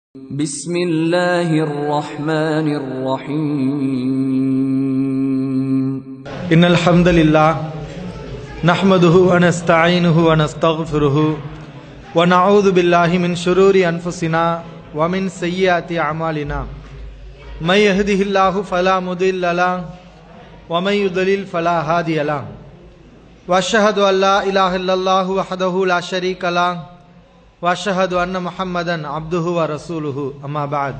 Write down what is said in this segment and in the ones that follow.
بسم الله الرحمن الرحيم إن الحمد لله نحمده ونستعينه ونستغفره ونعوذ بالله من شرور أنفسنا ومن سيئات أعمالنا من يهده الله فلا مضل له ومن يضلل فلا هادي له وأشهد أن لا إله إلا الله وحده لا شريك له وأشهد أن محمدا عبده ورسوله أما بعد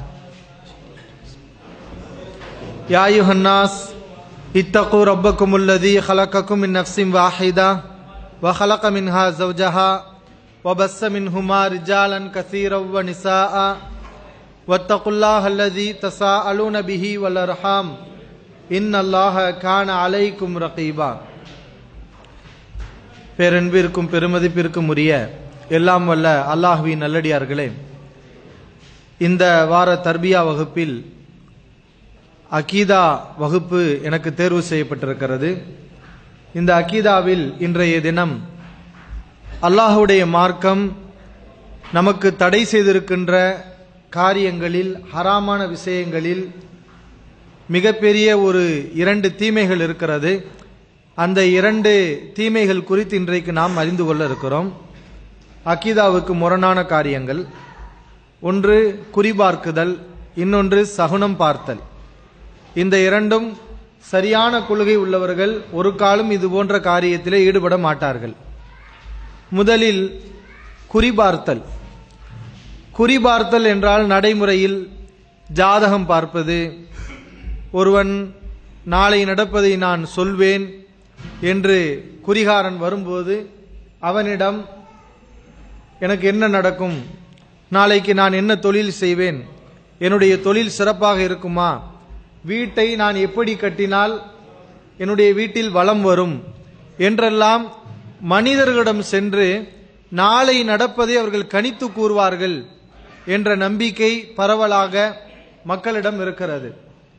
يا أيها الناس اتقوا ربكم الذي خلقكم من نفس واحدة وخلق منها زوجها وبث منهما رجالا كثيرا ونساء واتقوا الله الذي تساءلون به والأرحام إن الله كان عليكم رقيبا பேரன்பிற்கும் பெருமதிப்பிற்கும் உரிய எல்லாம் வல்ல அல்லாஹுவின் நல்லடியார்களே இந்த வார தர்பியா வகுப்பில் அகீதா வகுப்பு எனக்கு தேர்வு செய்யப்பட்டிருக்கிறது இந்த அகீதாவில் இன்றைய தினம் அல்லாஹுடைய மார்க்கம் நமக்கு தடை செய்திருக்கின்ற காரியங்களில் ஹராமான விஷயங்களில் மிகப்பெரிய ஒரு இரண்டு தீமைகள் இருக்கிறது அந்த இரண்டு தீமைகள் குறித்து இன்றைக்கு நாம் அறிந்து கொள்ள இருக்கிறோம் அக்கீதாவுக்கு முரணான காரியங்கள் ஒன்று குறிபார்க்குதல் இன்னொன்று சகுனம் பார்த்தல் இந்த இரண்டும் சரியான கொள்கை உள்ளவர்கள் ஒரு காலம் இது போன்ற காரியத்திலே ஈடுபட மாட்டார்கள் முதலில் குறிபார்த்தல் குறிபார்த்தல் என்றால் நடைமுறையில் ஜாதகம் பார்ப்பது ஒருவன் நாளை நடப்பதை நான் சொல்வேன் என்று குறிகாரன் வரும்போது அவனிடம் எனக்கு என்ன நடக்கும் நாளைக்கு நான் என்ன தொழில் செய்வேன் என்னுடைய தொழில் சிறப்பாக இருக்குமா வீட்டை நான் எப்படி கட்டினால் என்னுடைய வீட்டில் வளம் வரும் என்றெல்லாம் மனிதர்களிடம் சென்று நாளை நடப்பதை அவர்கள் கணித்து கூறுவார்கள் என்ற நம்பிக்கை பரவலாக மக்களிடம் இருக்கிறது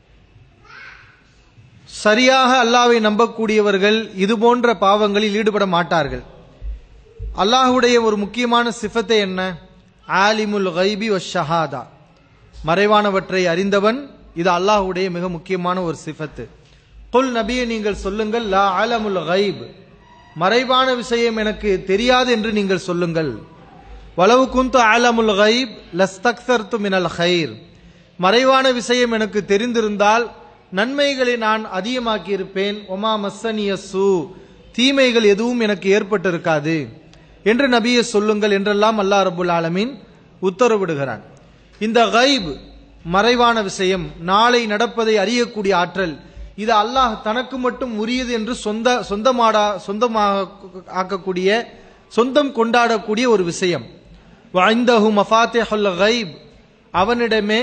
சரியாக அல்லாவை நம்பக்கூடியவர்கள் இது போன்ற பாவங்களில் ஈடுபட மாட்டார்கள் அல்லாஹுடைய ஒரு முக்கியமான சிஃபத்தை என்ன ஆலிமுல் கைபி ஒ ஷஹாதா மறைவானவற்றை அறிந்தவன் இது அல்லாஹுடைய மிக முக்கியமான ஒரு சிஃபத்து கொல் நபியை நீங்கள் சொல்லுங்கள் லா ஆலமுல் கைப் மறைவான விஷயம் எனக்கு தெரியாது என்று நீங்கள் சொல்லுங்கள் வலவு குந்து ஆலமுல் கைப் லஸ்தக்சர்த்து மினல் ஹைர் மறைவான விஷயம் எனக்கு தெரிந்திருந்தால் நன்மைகளை நான் அதிகமாக்கி இருப்பேன் ஒமா மஸ்ஸனிய சூ தீமைகள் எதுவும் எனக்கு ஏற்பட்டிருக்காது என்று நபியை சொல்லுங்கள் என்றெல்லாம் அல்லாஹ் ரபுல் ஆலமீன் உத்தரவிடுகிறான் இந்த கைப் மறைவான விஷயம் நாளை நடப்பதை அறியக்கூடிய ஆற்றல் இது அல்லாஹ் தனக்கு மட்டும் உரியது என்று சொந்த சொந்தமாடா சொந்தமாக ஆக்கக்கூடிய சொந்தம் கொண்டாடக்கூடிய ஒரு விஷயம் வாய்ந்தஹு மஃபாத்தேஹுல் கைப் அவனிடமே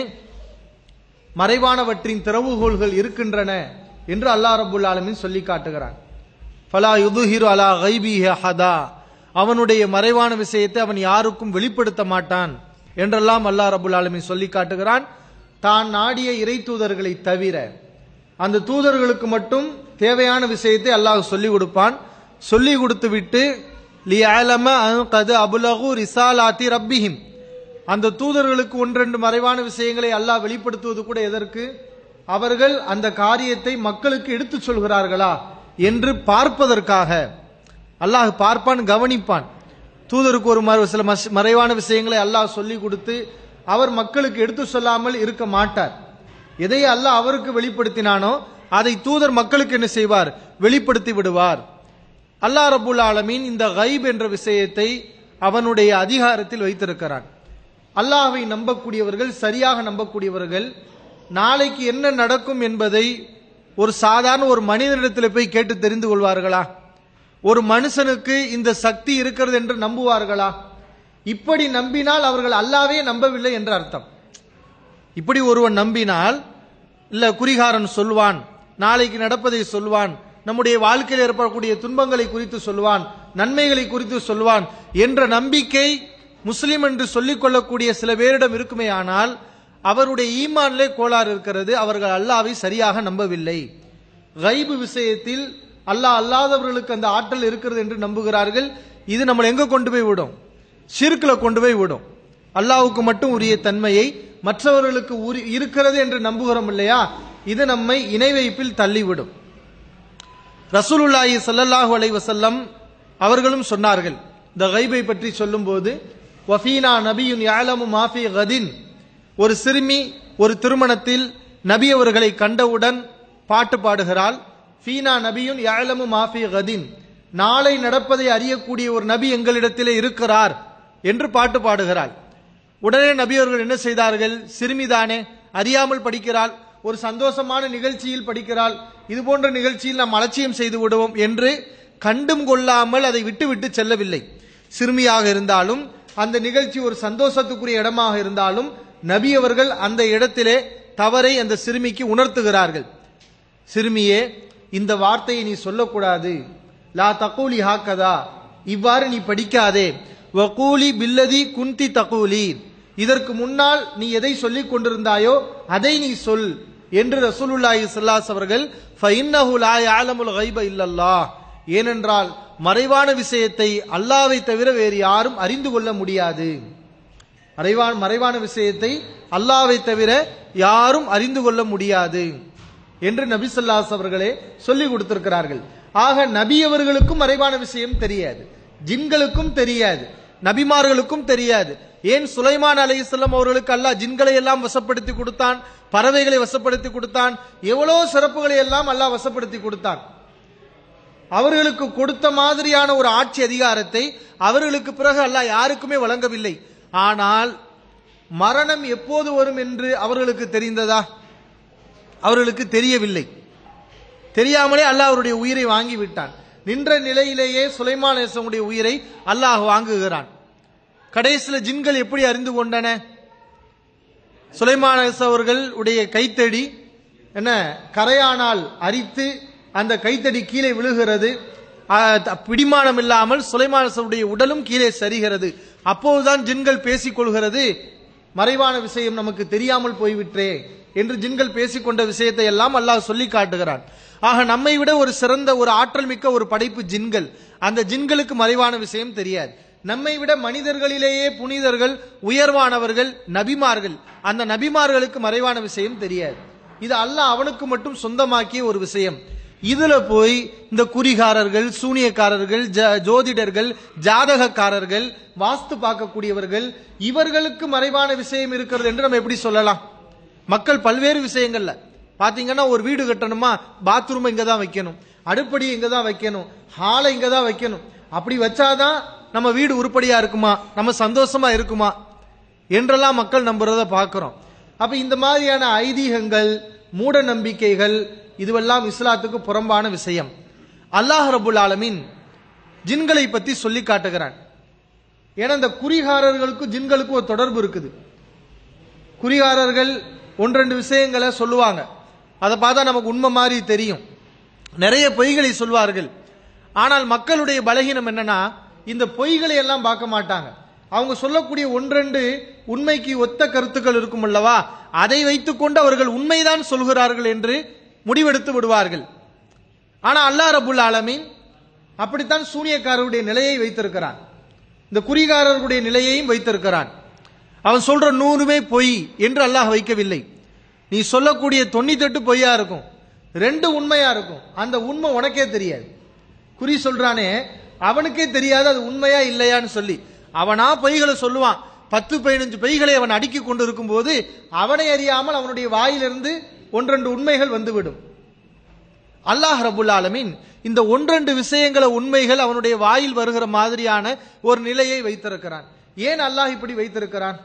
மறைவானவற்றின் திறவுகோள்கள் இருக்கின்றன என்று அல்லாஹ் ரபுல் ஆலமின் சொல்லி காட்டுகிறான் ஃபலா யுதுஹிரு அலா கைபி ஹதா அவனுடைய மறைவான விஷயத்தை அவன் யாருக்கும் வெளிப்படுத்த மாட்டான் என்றெல்லாம் அல்லாஹ் ரபுல் ஆலமின் சொல்லி காட்டுகிறான் தான் நாடிய இறை தூதர்களை தவிர அந்த தூதர்களுக்கு மட்டும் தேவையான விஷயத்தை அல்லாஹ் சொல்லி கொடுப்பான் சொல்லி கொடுத்து விட்டு லி ஆலம கது அபுலகு ரிசாலாத்தி ரப்பிஹிம் அந்த தூதர்களுக்கு ஒன்றெண்டு மறைவான விஷயங்களை அல்லாஹ் வெளிப்படுத்துவது கூட எதற்கு அவர்கள் அந்த காரியத்தை மக்களுக்கு எடுத்துச் சொல்கிறார்களா என்று பார்ப்பதற்காக அல்லாஹ் பார்ப்பான் கவனிப்பான் தூதருக்கு ஒரு சில மறைவான விஷயங்களை அல்லாஹ் சொல்லி கொடுத்து அவர் மக்களுக்கு எடுத்து சொல்லாமல் இருக்க மாட்டார் எதை அல்லாஹ் அவருக்கு வெளிப்படுத்தினானோ அதை தூதர் மக்களுக்கு என்ன செய்வார் வெளிப்படுத்தி விடுவார் அல்லாஹ் ரபுல் ஆலமீன் இந்த கைப் என்ற விஷயத்தை அவனுடைய அதிகாரத்தில் வைத்திருக்கிறான் அல்லாஹை நம்பக்கூடியவர்கள் சரியாக நம்பக்கூடியவர்கள் நாளைக்கு என்ன நடக்கும் என்பதை ஒரு சாதாரண ஒரு மனிதனிடத்தில் போய் கேட்டு தெரிந்து கொள்வார்களா ஒரு மனுஷனுக்கு இந்த சக்தி இருக்கிறது என்று நம்புவார்களா இப்படி நம்பினால் அவர்கள் அல்லாவே நம்பவில்லை என்ற அர்த்தம் இப்படி ஒருவன் நம்பினால் இல்ல குறிகாரன் சொல்வான் நாளைக்கு நடப்பதை சொல்வான் நம்முடைய வாழ்க்கையில் ஏற்படக்கூடிய துன்பங்களை குறித்து சொல்வான் நன்மைகளை குறித்து சொல்வான் என்ற நம்பிக்கை முஸ்லிம் என்று சொல்லிக் கொள்ளக்கூடிய சில பேரிடம் இருக்குமே ஆனால் அவருடைய ஈமானிலே கோளாறு இருக்கிறது அவர்கள் அல்லாவை சரியாக நம்பவில்லை கைபு விஷயத்தில் அல்லாஹ் அல்லாதவர்களுக்கு அந்த ஆற்றல் இருக்கிறது என்று நம்புகிறார்கள் இது நம்மளை எங்க கொண்டு போய் விடும் ஷிர்கில் கொண்டு போய் விடும் அல்லாஹ்வுக்கு மட்டும் உரிய தன்மையை மற்றவர்களுக்கு உரி- இருக்கிறது என்று நம்புகிறோம் இல்லையா இது நம்மை இணை வைப்பில் தள்ளிவிடும் ரசூலுல்லாஹி ஸல்லல்லாஹு அலைஹி வஸல்லம் அவர்களும் சொன்னார்கள் இந்த கைபை பற்றி சொல்லும்போது வஃபீனா நபியுன் யாலமு மாஃபி கதின் ஒரு சிறுமி ஒரு திருமணத்தில் நபி அவர்களை கண்டவுடன் பாட்டு பாடுகிறாள் ஃபீனா நபியுன் யாலமு மாஃபி கதின் நாளை நடப்பதை அறியக்கூடிய ஒரு நபி எங்களிடத்திலே இருக்கிறார் என்று பாட்டு பாடுகிறாள் உடனே நபி அவர்கள் என்ன செய்தார்கள் சிறுமிதானே அறியாமல் படிக்கிறாள் ஒரு சந்தோஷமான நிகழ்ச்சியில் படிக்கிறாள் இது போன்ற நிகழ்ச்சியில் நாம் அலட்சியம் செய்து விடுவோம் என்று கண்டும் கொள்ளாமல் அதை விட்டுவிட்டு செல்லவில்லை சிறுமியாக இருந்தாலும் அந்த நிகழ்ச்சி ஒரு சந்தோஷத்துக்குரிய இடமாக இருந்தாலும் நபி அவர்கள் அந்த இடத்திலே தவறை அந்த சிறுமிக்கு உணர்த்துகிறார்கள் சிறுமியே இந்த வார்த்தையை நீ சொல்லக்கூடாது லா தகூலி ஹாக்கதா இவ்வாறு நீ படிக்காதே வகூலி பில்லதி குந்தி தகூலி இதற்கு முன்னால் நீ எதை சொல்லிக் கொண்டிருந்தாயோ அதை நீ சொல் என்று ரசூலுல்லாஹி ஸல்லல்லாஹு அவர்கள் ஃபஇன்னஹு லா யஅலமுல் கைப இல்லல்லாஹ் ஏனென்றால் மறைவான விஷயத்தை அல்லாஹ்வை தவிர வேறு யாரும் அறிந்து கொள்ள முடியாது மறைவான மறைவான விஷயத்தை அல்லாஹ்வை தவிர யாரும் அறிந்து கொள்ள முடியாது என்று நபி ஸல்லல்லாஹு அவர்களே சொல்லி கொடுத்திருக்கிறார்கள் ஆக நபி அவர்களுக்கும் மறைவான விஷயம் தெரியாது ஜின்களுக்கும் தெரியாது நபிமார்களுக்கும் தெரியாது ஏன் சுலைமான் அலைஹிஸ்ஸலாம் அவர்களுக்கு அல்லாஹ் ஜின்களை எல்லாம் வசப்படுத்தி கொடுத்தான் பறவைகளை வசப்படுத்தி கொடுத்தான் எவ்வளவு சிறப்புகளை எல்லாம் அல்லாஹ் வசப்படுத்தி கொடுத்தான் அவர்களுக்கு கொடுத்த மாதிரியான ஒரு ஆட்சி அதிகாரத்தை அவர்களுக்கு பிறகு அல்லாஹ் யாருக்குமே வழங்கவில்லை ஆனால் மரணம் எப்போது வரும் என்று அவர்களுக்கு தெரிந்ததா அவர்களுக்கு தெரியவில்லை தெரியாமலே அல்லாஹ் அவருடைய உயிரை வாங்கி விட்டான் நின்ற நிலையிலேயே சுலைமான் அலிஸ்லமுடைய உயிரை அல்லாஹ் வாங்குகிறான் கடைசியில் ஜின்கள் எப்படி அறிந்து கொண்டன சுலைமான் அலிஸ் அவர்கள் உடைய கைத்தடி என்ன கரையானால் அரித்து அந்த கைத்தடி கீழே விழுகிறது ஆ, த- பிடிமானம் இல்லாமல் சுலைமான் அலிஸ்லமுடைய உடலும் கீழே சரிகிறது அப்போதுதான் ஜின்கள் பேசிக் கொள்கிறது மறைவான விஷயம் நமக்கு தெரியாமல் போய்விட்டே என்று ஜின்கள் பேசிக்கொண்ட விஷயத்தை எல்லாம் அல்லாஹ் சொல்லி காட்டுகிறான் ஆக நம்மை விட ஒரு சிறந்த ஒரு ஆற்றல் மிக்க ஒரு படைப்பு ஜின்கள் அந்த ஜின்களுக்கு மறைவான விஷயம் தெரியாது நம்மை விட மனிதர்களிலேயே புனிதர்கள் உயர்வானவர்கள் நபிமார்கள் அந்த நபிமார்களுக்கு மறைவான விஷயம் தெரியாது இது அல்லாஹ் அவனுக்கு மட்டும் சொந்தமாக்கிய ஒரு விஷயம் இதுல போய் இந்த குறிகாரர்கள் சூனியக்காரர்கள் ஜ- ஜோதிடர்கள் ஜாதகக்காரர்கள் வாஸ்து பார்க்கக்கூடியவர்கள் இவர்களுக்கு மறைவான விஷயம் இருக்கிறது என்று நம்ம எப்படி சொல்லலாம் மக்கள் பல்வேறு விஷயங்கள்ல பாத்தீங்கன்னா ஒரு வீடு கட்டணுமா பாத்ரூம் இங்க தான் வைக்கணும் அடுப்படி இங்க தான் வைக்கணும் ஹாலை இங்க தான் வைக்கணும் அப்படி வச்சாதான் நம்ம வீடு உருப்படியா இருக்குமா நம்ம சந்தோஷமா இருக்குமா என்றெல்லாம் மக்கள் நம்புறத பார்க்கிறோம் அப்ப இந்த மாதிரியான ஐதீகங்கள் மூட நம்பிக்கைகள் இதுவெல்லாம் இஸ்லாத்துக்கு புறம்பான விஷயம் அல்லாஹ் ரபுல் ஆலமீன் ஜின்களை பத்தி சொல்லி காட்டுகிறான் ஏன்னா இந்த குறிகாரர்களுக்கும் ஜின்களுக்கும் ஒரு தொடர்பு இருக்குது குறிகாரர்கள் ஒன்றெண்டு விஷயங்களை சொல்லுவாங்க அதை பார்த்தா நமக்கு உண்மை மாதிரி தெரியும் நிறைய பொய்களை சொல்வார்கள் ஆனால் மக்களுடைய பலகீனம் என்னன்னா இந்த பொய்களை எல்லாம் பார்க்க மாட்டாங்க அவங்க சொல்லக்கூடிய ஒன்றெண்டு உண்மைக்கு ஒத்த கருத்துக்கள் இருக்கும் அல்லவா அதை வைத்துக்கொண்டு அவர்கள் உண்மைதான் சொல்கிறார்கள் என்று முடிவெடுத்து விடுவார்கள் ஆனா அல்லாஹ் ரபுல் ஆலமீன் அப்படித்தான் சூனியக்காரருடைய நிலையை வைத்திருக்கிறான் இந்த குறிகாரர்களுடைய நிலையையும் வைத்திருக்கிறான் அவன் சொல்ற நூறுமே பொய் என்று அல்லாஹ் வைக்கவில்லை நீ சொல்லக்கூடிய தொண்ணூத்தெட்டு பொய்யா இருக்கும் ரெண்டு உண்மையா இருக்கும் அந்த உண்மை உனக்கே தெரியாது குறி சொல்றானே அவனுக்கே தெரியாது அது உண்மையா இல்லையான்னு சொல்லி அவனா பொய்களை சொல்லுவான் பத்து பதினஞ்சு பொய்களை அவன் அடுக்கி கொண்டு இருக்கும்போது அவனை அறியாமல் அவனுடைய வாயிலிருந்து ஒன்றெண்டு உண்மைகள் வந்துவிடும் அல்லாஹ் ரபுல் ஆலமீன் இந்த ஒன்றெண்டு விஷயங்களை உண்மைகள் அவனுடைய வாயில் வருகிற மாதிரியான ஒரு நிலையை வைத்திருக்கிறான் ஏன் அல்லாஹ் இப்படி வைத்திருக்கிறான்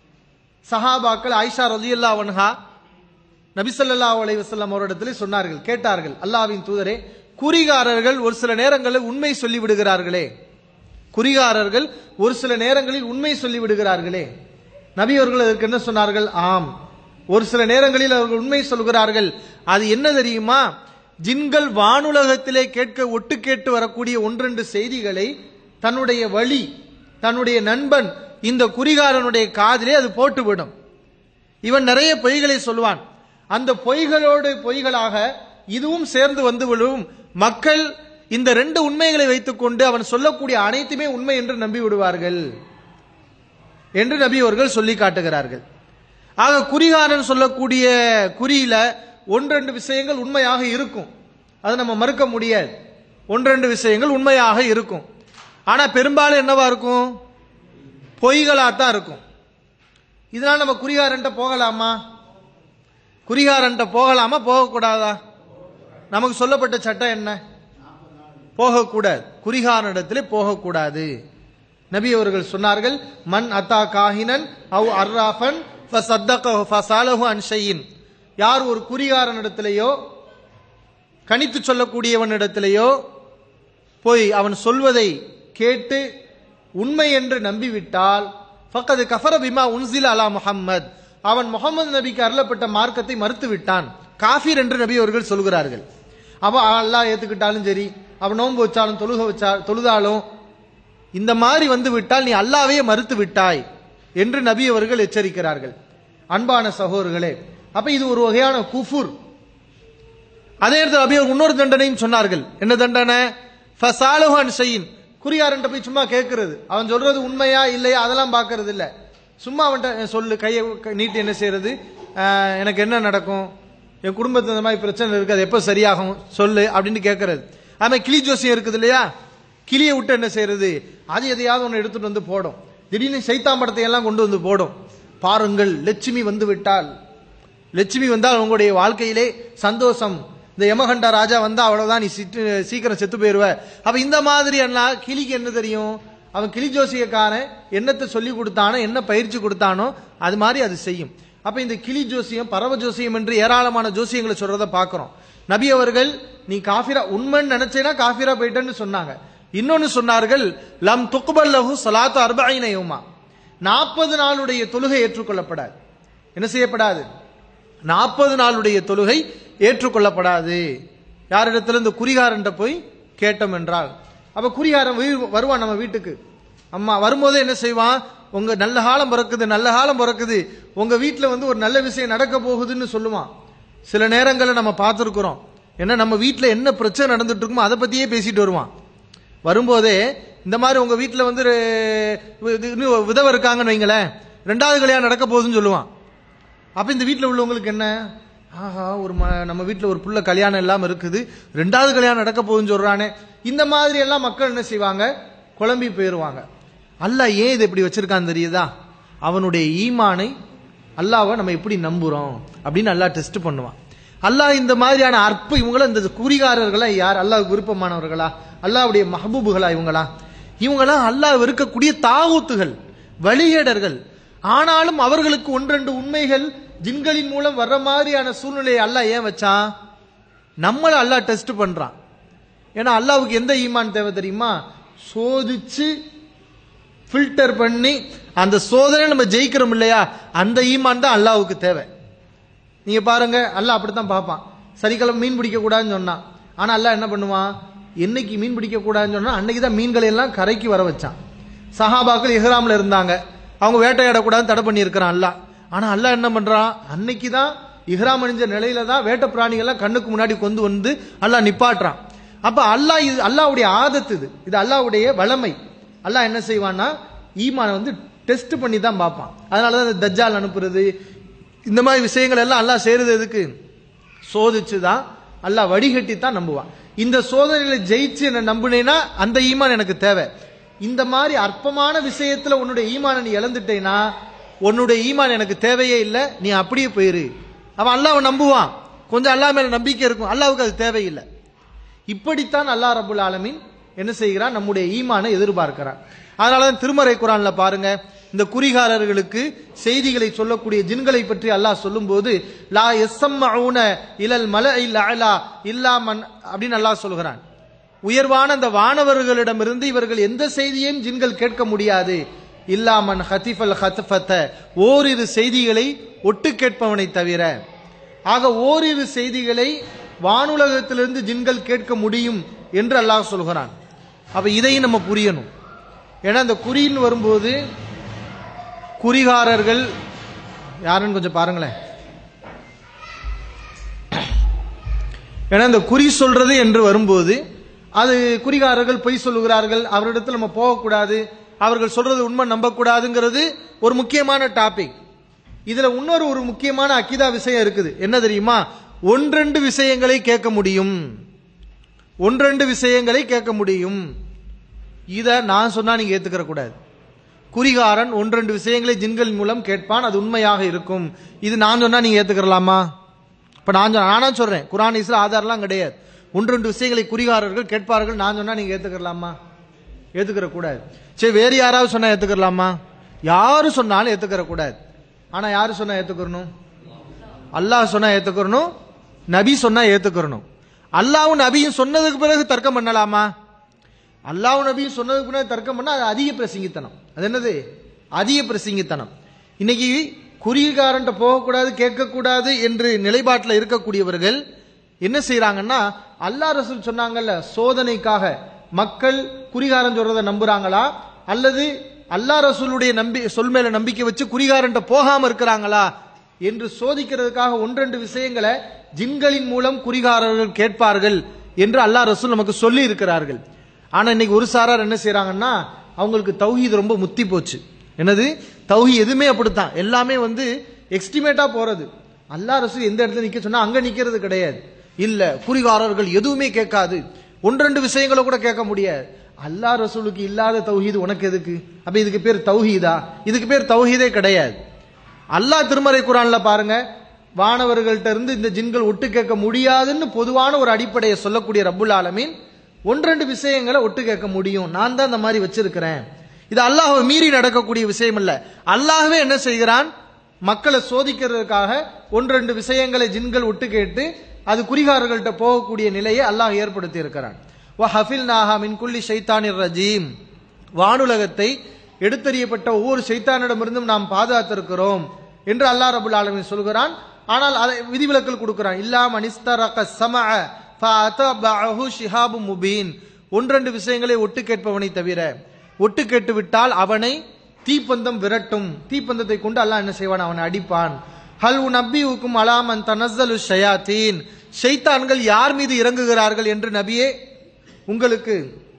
சஹாபாக்கள் ஆயிஷா ரலியல்லா வன்ஹா நபிசல்லாஹு அலைஹி வஸல்லம் அவரிடத்திலே சொன்னார்கள் கேட்டார்கள் அல்லாஹ்வின் தூதரே குறிகாரர்கள் ஒரு சில நேரங்களில் உண்மை சொல்லி விடுகிறார்களே குறிகாரர்கள் ஒரு சில நேரங்களில் உண்மை சொல்லி விடுகிறார்களே நபி அவர்கள் அதற்கு என்ன சொன்னார்கள் ஆம் ஒரு சில நேரங்களில் அவர்கள் உண்மை சொல்கிறார்கள் அது என்ன தெரியுமா ஜின்கள் வானுலகத்திலே கேட்க ஒட்டு கேட்டு வரக்கூடிய ஒன்றெண்டு செய்திகளை தன்னுடைய வழி தன்னுடைய நண்பன் இந்த குறிகாரனுடைய காதிலே அது போட்டுவிடும் இவன் நிறைய பொய்களை சொல்வான் அந்த பொய்களோடு பொய்களாக இதுவும் சேர்ந்து வந்து விடும் மக்கள் இந்த ரெண்டு உண்மைகளை வைத்துக்கொண்டு அவன் சொல்லக்கூடிய அனைத்துமே உண்மை என்று நம்பி விடுவார்கள் என்று நபி அவர்கள் சொல்லி காட்டுகிறார்கள் ஆக குறிகாரன் சொல்லக்கூடிய குறியில ஒன்றெண்டு விஷயங்கள் உண்மையாக இருக்கும் அதை நம்ம மறுக்க முடியாது ஒன்றெண்டு விஷயங்கள் உண்மையாக இருக்கும் ஆனா பெரும்பாலும் என்னவா இருக்கும் பொய்களாத்தான் இருக்கும் இதனால நம்ம குறிகாரன்ட்ட போகலாமா குறிகாரன்ட்ட போகலாமா போகக்கூடாதா நமக்கு சொல்லப்பட்ட சட்டம் என்ன போகக்கூடாது குறிகாரனிடத்திலே போகக்கூடாது நபி அவர்கள் சொன்னார்கள் மன் அத்தா காஹினன் அவ் அர்ராஃபன் ஃபசத்தகஹு ஃபசாலஹு அன் ஷையின் யார் ஒரு குறிகாரனிடத்திலேயோ கணித்து சொல்லக்கூடியவனிடத்திலேயோ போய் அவன் சொல்வதை கேட்டு உண்மை என்று நம்பிவிட்டால் ஃபக்கது கஃபர பிமா உன்சில் அலா முஹம்மத் அவன் முகமது நபிக்கு அருளப்பட்ட மார்க்கத்தை மறுத்து விட்டான் காஃபிர் என்று நபி அவர்கள் சொல்கிறார்கள் அவ அல்லாஹ் ஏத்துக்கிட்டாலும் சரி அவன் நோன்பு வச்சாலும் தொழுக வச்சா தொழுதாலும் இந்த மாதிரி வந்து விட்டால் நீ அல்லாவே மறுத்து விட்டாய் என்று நபி அவர்கள் எச்சரிக்கிறார்கள் அன்பான சகோதரர்களே அப்ப இது ஒரு வகையான குஃபுர் அதே இடத்துல அபி அவர் இன்னொரு தண்டனையும் சொன்னார்கள் என்ன தண்டனை ஃபசாலுஹான் ஷையின் குறியாரன்ட்ட போய் சும்மா கேட்கறது அவன் சொல்றது உண்மையா இல்லையா அதெல்லாம் பார்க்கறது இல்ல சும்மா அவன்கிட்ட சொல்லு கையை க- நீட்டி என்ன செய்யறது ஆஹ், எனக்கு என்ன நடக்கும் என் குடும்பத்துல இந்த மாதிரி பிரச்சனை இருக்கு அது எப்போ சரியாகும் சொல்லு அப்படின்னு கேட்கறது ஆனா கிளி ஜோசியம் இருக்குது இல்லையா கிளியை விட்டு என்ன செய்யறது அது எதையாவது ஒன்று எடுத்துட்டு வந்து போடும் திடீர்னு சைத்தாம்படத்தை எல்லாம் கொண்டு வந்து போடும் பாருங்கள் லட்சுமி வந்து விட்டால் லட்சுமி வந்தால் உங்களுடைய வாழ்க்கையிலே சந்தோஷம் இந்த யமகண்டா ராஜா வந்தா அவ்வளவுதான் நீ சிட்டு சீக்கிரம் செத்து போயிருவ அப்ப இந்த மாதிரி என்ன கிளிக்கு என்ன தெரியும் அவன் கிளி ஜோசியக்காரன் என்னத்தை சொல்லி கொடுத்தானோ என்ன பயிற்சி கொடுத்தானோ அது மாதிரி அது செய்யும் அப்ப இந்த கிளி ஜோசியம் பரவ ஜோசியம் என்று ஏராளமான ஜோசியங்களை சொல்றத பார்க்கிறோம் நபி அவர்கள் நீ காஃபிரா உண்மைன்னு நினைச்சேனா காஃபிரா போயிட்டேன்னு சொன்னாங்க இன்னொன்னு சொன்னார்கள் லம் துக்பல்லஹு ஸலாத்து அர்பஈன யௌமா நாற்பது நாளுடைய தொழுகை ஏற்றுக்கொள்ளப்படாது என்ன செய்யப்படாது நாற்பது நாளுடைய தொழுகை ஏற்றுக்கொள்ளப்படாது யாரிடத்துல இந்த குறிகாரன்ட்ட போய் கேட்டோம் என்றால் அப்ப குறிகாரன் வீ- வருவான் நம்ம வீட்டுக்கு அம்மா வரும்போதே என்ன செய்வான் உங்க நல்ல காலம் பிறக்குது நல்ல காலம் பிறக்குது உங்க வீட்டுல வந்து ஒரு நல்ல விஷயம் நடக்க போகுதுன்னு சொல்லுவான் சில நேரங்களில் நம்ம பார்த்துருக்குறோம் ஏன்னா நம்ம வீட்டுல என்ன பிரச்சனை நடந்துட்டு இருக்குமோ அதை பத்தியே பேசிட்டு வருவான் வரும்போதே இந்த மாதிரி உங்க வீட்டுல வந்து ரெ- இது இன்னும் விதவை இருக்காங்கன்னு வைங்களேன் ரெண்டாவது கல்யாணம் நடக்க போகுதுன்னு சொல்லுவான் அப்ப இந்த வீட்ல உள்ளவங்களுக்கு என்ன ஆஹா ஒரு ம- நம்ம வீட்ல ஒரு புள்ள கல்யாணம் இல்லாம இருக்குது ரெண்டாவது கல்யாணம் நடக்க போகுதுன்னு சொல்றானே இந்த மாதிரி எல்லாம் மக்கள் என்ன செய்வாங்க குழம்பி போயிருவாங்க அல்லாஹ் ஏன் இதை இப்படி வச்சிருக்கான்னு தெரியுதா அவனுடைய ஈமானை அல்லாவை நம்ம எப்படி நம்புறோம் அப்படின்னு அல்லாஹ் டெஸ்ட் பண்ணுவான் அல்லாஹ் இந்த மாதிரியான அற்ப இவங்கள இந்த குறிகாரர்களா யார் அல்லாஹ் விருப்பமானவர்களா அல்லாஹ்வுடைய மஹபூபுகளா இவங்களா இவங்களா அல்லாஹ் வெறுக்கக்கூடிய தாகூத்துகள் வழிகேடர்கள் ஆனாலும் அவர்களுக்கு ஒன்றெண்டு உண்மைகள் ஜின்களின் மூலம் வர்ற மாதிரியான சூழ்நிலையை அல்லாஹ் ஏன் வச்சான் நம்மள அல்லாஹ் டெஸ்ட் பண்றான் ஏன்னா அல்லாஹ்வுக்கு எந்த ஈமான் தேவை தெரியுமா சோதிச்சு ஃபில்டர் பண்ணி அந்த சோதனை நம்ம ஜெயிக்கிறோம் இல்லையா அந்த ஈமான் தான் அல்லாஹ்வுக்கு தேவை நீங்க பாருங்க அல்லாஹ் அப்படித்தான் பார்ப்பான் சனிக்கிழமை மீன் பிடிக்க கூடாதுன்னு சொன்னான் ஆனா அல்லாஹ் என்ன பண்ணுவான் என்னைக்கு மீன் பிடிக்க கூடாதுன்னு சொன்னா அன்னைக்கு தான் மீன்களை எல்லாம் கரைக்கு வர வச்சான் சஹாபாக்கள் இஹ்ராம்ல இருந்தாங்க அவங்க வேட்டையாடக்கூடாதுன்னு தடை பண்ணியிருக்கிறான் அல்லாஹ் ஆனா அல்லாஹ் என்ன பண்றான் அன்னைக்கு தான் இஹ்ராம் அணிஞ்ச நிலையில தான் வேட்டை பிராணிகள்லாம் கண்ணுக்கு முன்னாடி கொண்டு வந்து அல்லாஹ் நிப்பாட்டுறான் அப்ப அல்லாஹ் இது அல்லாஹ்வுடைய ஆதத்து இது இது அல்லாஹ்வுடைய வளமை அல்லாஹ் என்ன செய்வான்னா ஈமானை வந்து டெஸ்ட் பண்ணி தான் பார்ப்பான் அதனால தான் இந்த தஜ்ஜால் அனுப்புறது இந்த மாதிரி விஷயங்கள் எல்லாம் அல்லாஹ் செய்யறது எதுக்கு சோதிச்சு தான் அல்லாஹ் வடிகட்டி தான் நம்புவான் இந்த சோதனையில ஜெயிச்சு என்ன நம்புனேன்னா அந்த ஈமான் எனக்கு தேவை இந்த மாதிரி அற்பமான விஷயத்துல உன்னுடைய ஈமானை நீ இழந்துட்டேன்னா உன்னுடைய ஈமான் எனக்கு தேவையே இல்லை நீ அப்படியே போயிரு அவன் அல்லாஹ்வை நம்புவான் கொஞ்சம் அல்லாஹ் மேல நம்பிக்கை இருக்கும் அல்லாஹ்வுக்கு அது தேவையில்லை இப்படித்தான் அல்லாஹ் ரபுல் ஆலமீன் என்ன செய்கிறான் நம்முடைய ஈமானை எதிர்பார்க்கிறான் அதனாலதான் திருமறை குரான்ல பாருங்க இந்த குறிகாரர்களுக்கு செய்திகளை சொல்லக்கூடிய ஜின்களை பற்றி அல்லாஹ் சொல்லும்போது லா எஸ்ஸம்மஊன இலல் மலஇல் அலா இல்லாமன் அப்படின்னு அல்லாஹ் சொல்கிறான் உயர்வான அந்த வானவர்களிடமிருந்து இவர்கள் எந்த செய்தியையும் ஜின்கள் கேட்க முடியாது இல்லாமன் ஹதிஃபல் ஹத்ஃபத்த ஓரிரு செய்திகளை ஒட்டு கேட்பவனை தவிர ஆக ஓரிரு செய்திகளை வானுலகத்திலிருந்து ஜின்கள் கேட்க முடியும் என்று அல்லாஹ் சொல்கிறான் அப்ப இதையும் நம்ம புரியணும் ஏன்னா இந்த குறின்னு வரும்போது குறிகாரர்கள் யாருன்னு கொஞ்சம் பாருங்களேன் ஏன்னா இந்த குறி சொல்றது என்று வரும்போது அது குறிகாரர்கள் பொய் சொல்லுகிறார்கள் அவரிடத்தில் நம்ம போகக்கூடாது அவர்கள் சொல்றது உண்மை நம்பக்கூடாதுங்கிறது ஒரு முக்கியமான டாபிக் இதுல இன்னொரு ஒரு முக்கியமான அக்கிதா விஷயம் இருக்குது என்ன தெரியுமா ஒன்றெண்டு விஷயங்களை கேட்க முடியும் ஒன்றெண்டு விஷயங்களை கேட்க முடியும் இத நான் சொன்னா நீங்க ஏத்துக்கிற கூடாது குறிகாரன் ஒன்றெண்டு விஷயங்களை ஜின்கள் மூலம் கேட்பான் அது உண்மையாக இருக்கும் இது நான் சொன்னா நீங்க ஏத்துக்கிறலாமா இப்ப நான் சொன்ன- நானா சொல்றேன் குரான் இஸ்ல ஆதாரம்லாம் கிடையாது ஒன்றெண்டு விஷயங்களை குறிகாரர்கள் கேட்பார்கள் நான் சொன்னா நீங்க ஏத்துக்கிறலாமா ஏத்துக்கிற கூடாது சரி வேறு யாராவது சொன்னா ஏத்துக்கிறலாமா யாரு சொன்னாலும் ஏத்துக்கிற கூடாது ஆனா யாரு சொன்னா ஏத்துக்கிறணும் அல்லாஹ் சொன்னா ஏத்துக்கிறணும் நபி சொன்னா ஏத்துக்கிறணும் அல்லாஹ்வும் நபியும் சொன்னதுக்கு பிறகு தர்க்கம் பண்ணலாமா அல்லாஹ் நபியும் சொன்னதுக்கு பிறகு தர்க்கம் பண்ணா அது அதிக பிரசங்கித்தனம் அது என்னது அதிக பிரசங்கித்தனம் இன்னைக்கு குறிகாரன்ட்ட போகக்கூடாது கேட்கக்கூடாது என்று நிலைப்பாட்டில் இருக்கக்கூடியவர்கள் என்ன செய்யறாங்கன்னா அல்லாஹ் ரசூல் சொன்னாங்கல்ல சோதனைக்காக மக்கள் குறிகாரன் சொல்றதை நம்புறாங்களா அல்லது அல்லாஹ் ரசூலுடைய நம்பி சொல் மேல நம்பிக்கை வச்சு குறிகாரன்ட்ட போகாம இருக்கிறாங்களா என்று சோதிக்கிறதுக்காக ஒன்றெண்டு விஷயங்களை ஜின்களின் மூலம் குறிகாரர்கள் கேட்பார்கள் என்று அல்லாஹ் ரசூல் நமக்கு சொல்லி இருக்கிறார்கள் ஆனா இன்னைக்கு ஒரு சாரார் என்ன செய்றாங்கன்னா அவங்களுக்கு தௌஹீத் ரொம்ப முத்தி போச்சு என்னது தௌஹி எதுவுமே அப்படித்தான் எல்லாமே வந்து எக்ஸ்டிமேட்டா போறது அல்லாஹ் ரசூல் எந்த இடத்துல நிக்க சொன்னா அங்க நிக்கிறது கிடையாது இல்ல குறிகாரர்கள் எதுவுமே கேட்காது ஒன்றெண்டு விஷயங்களை கூட கேட்க முடியாது அல்லாஹ் ரசூலுக்கு இல்லாத தௌஹீது உனக்கு எதுக்கு அப்ப இதுக்கு பேர் தௌஹீதா இதுக்கு பேர் தௌஹீதே கிடையாது அல்லாஹ் திருமறை குரான்ல பாருங்க வானவர்கள்ட்ட இருந்து இந்த ஜின்கள் ஒட்டு கேட்க முடியாதுன்னு பொதுவான ஒரு அடிப்படையை சொல்லக்கூடிய ரப்புல் ஆலமீன் ஒன்றெண்டு விஷயங்களை ஒட்டு கேட்க முடியும் நான் தான் இந்த மாதிரி வச்சிருக்கிறேன் இது அல்லாஹ்வை மீறி நடக்கக்கூடிய விஷயம் இல்ல அல்லாஹ்வே என்ன செய்கிறான் மக்களை சோதிக்கிறதுக்காக ஒன்றெண்டு விஷயங்களை ஜின்கள் ஒட்டு கேட்டு அது குறிகாரர்கள்ட்ட போகக்கூடிய நிலையை அல்லாஹ் ஏற்படுத்தி இருக்கிறான் ஹஃபில் நாஹா மின் குல்லி ஷைத்தானிர் ரஜீம் வானுலகத்தை எடுத்தறியப்பட்ட ஒவ்வொரு சைத்தானிடமிருந்தும் நாம் பாதுகாத்திருக்கிறோம் என்று அல்லாஹ் ரபுல் ஆலமீன் சொல்கிறான் ஆனால் அதை விதிவிலக்கல் கொடுக்கிறான் இல்லா மனிஸ்தரக சமஅ ஃபஅதபஅஹு ஷிஹாபு முபீன் ஒன்றெண்டு விஷயங்களை ஒட்டு கேட்பவனை தவிர ஒட்டு கேட்டு விட்டால் அவனை தீப்பந்தம் விரட்டும் தீப்பந்தத்தை கொண்டு அல்லாஹ் என்ன செய்வான் அவனை அடிப்பான் ஹல் நபியுக்கும் அலாமன் தனஸ்ஸலு ஷயாத்தீன் ஷைத்தான்கள் யார் மீது இறங்குகிறார்கள் என்று நபியே உங்களுக்கு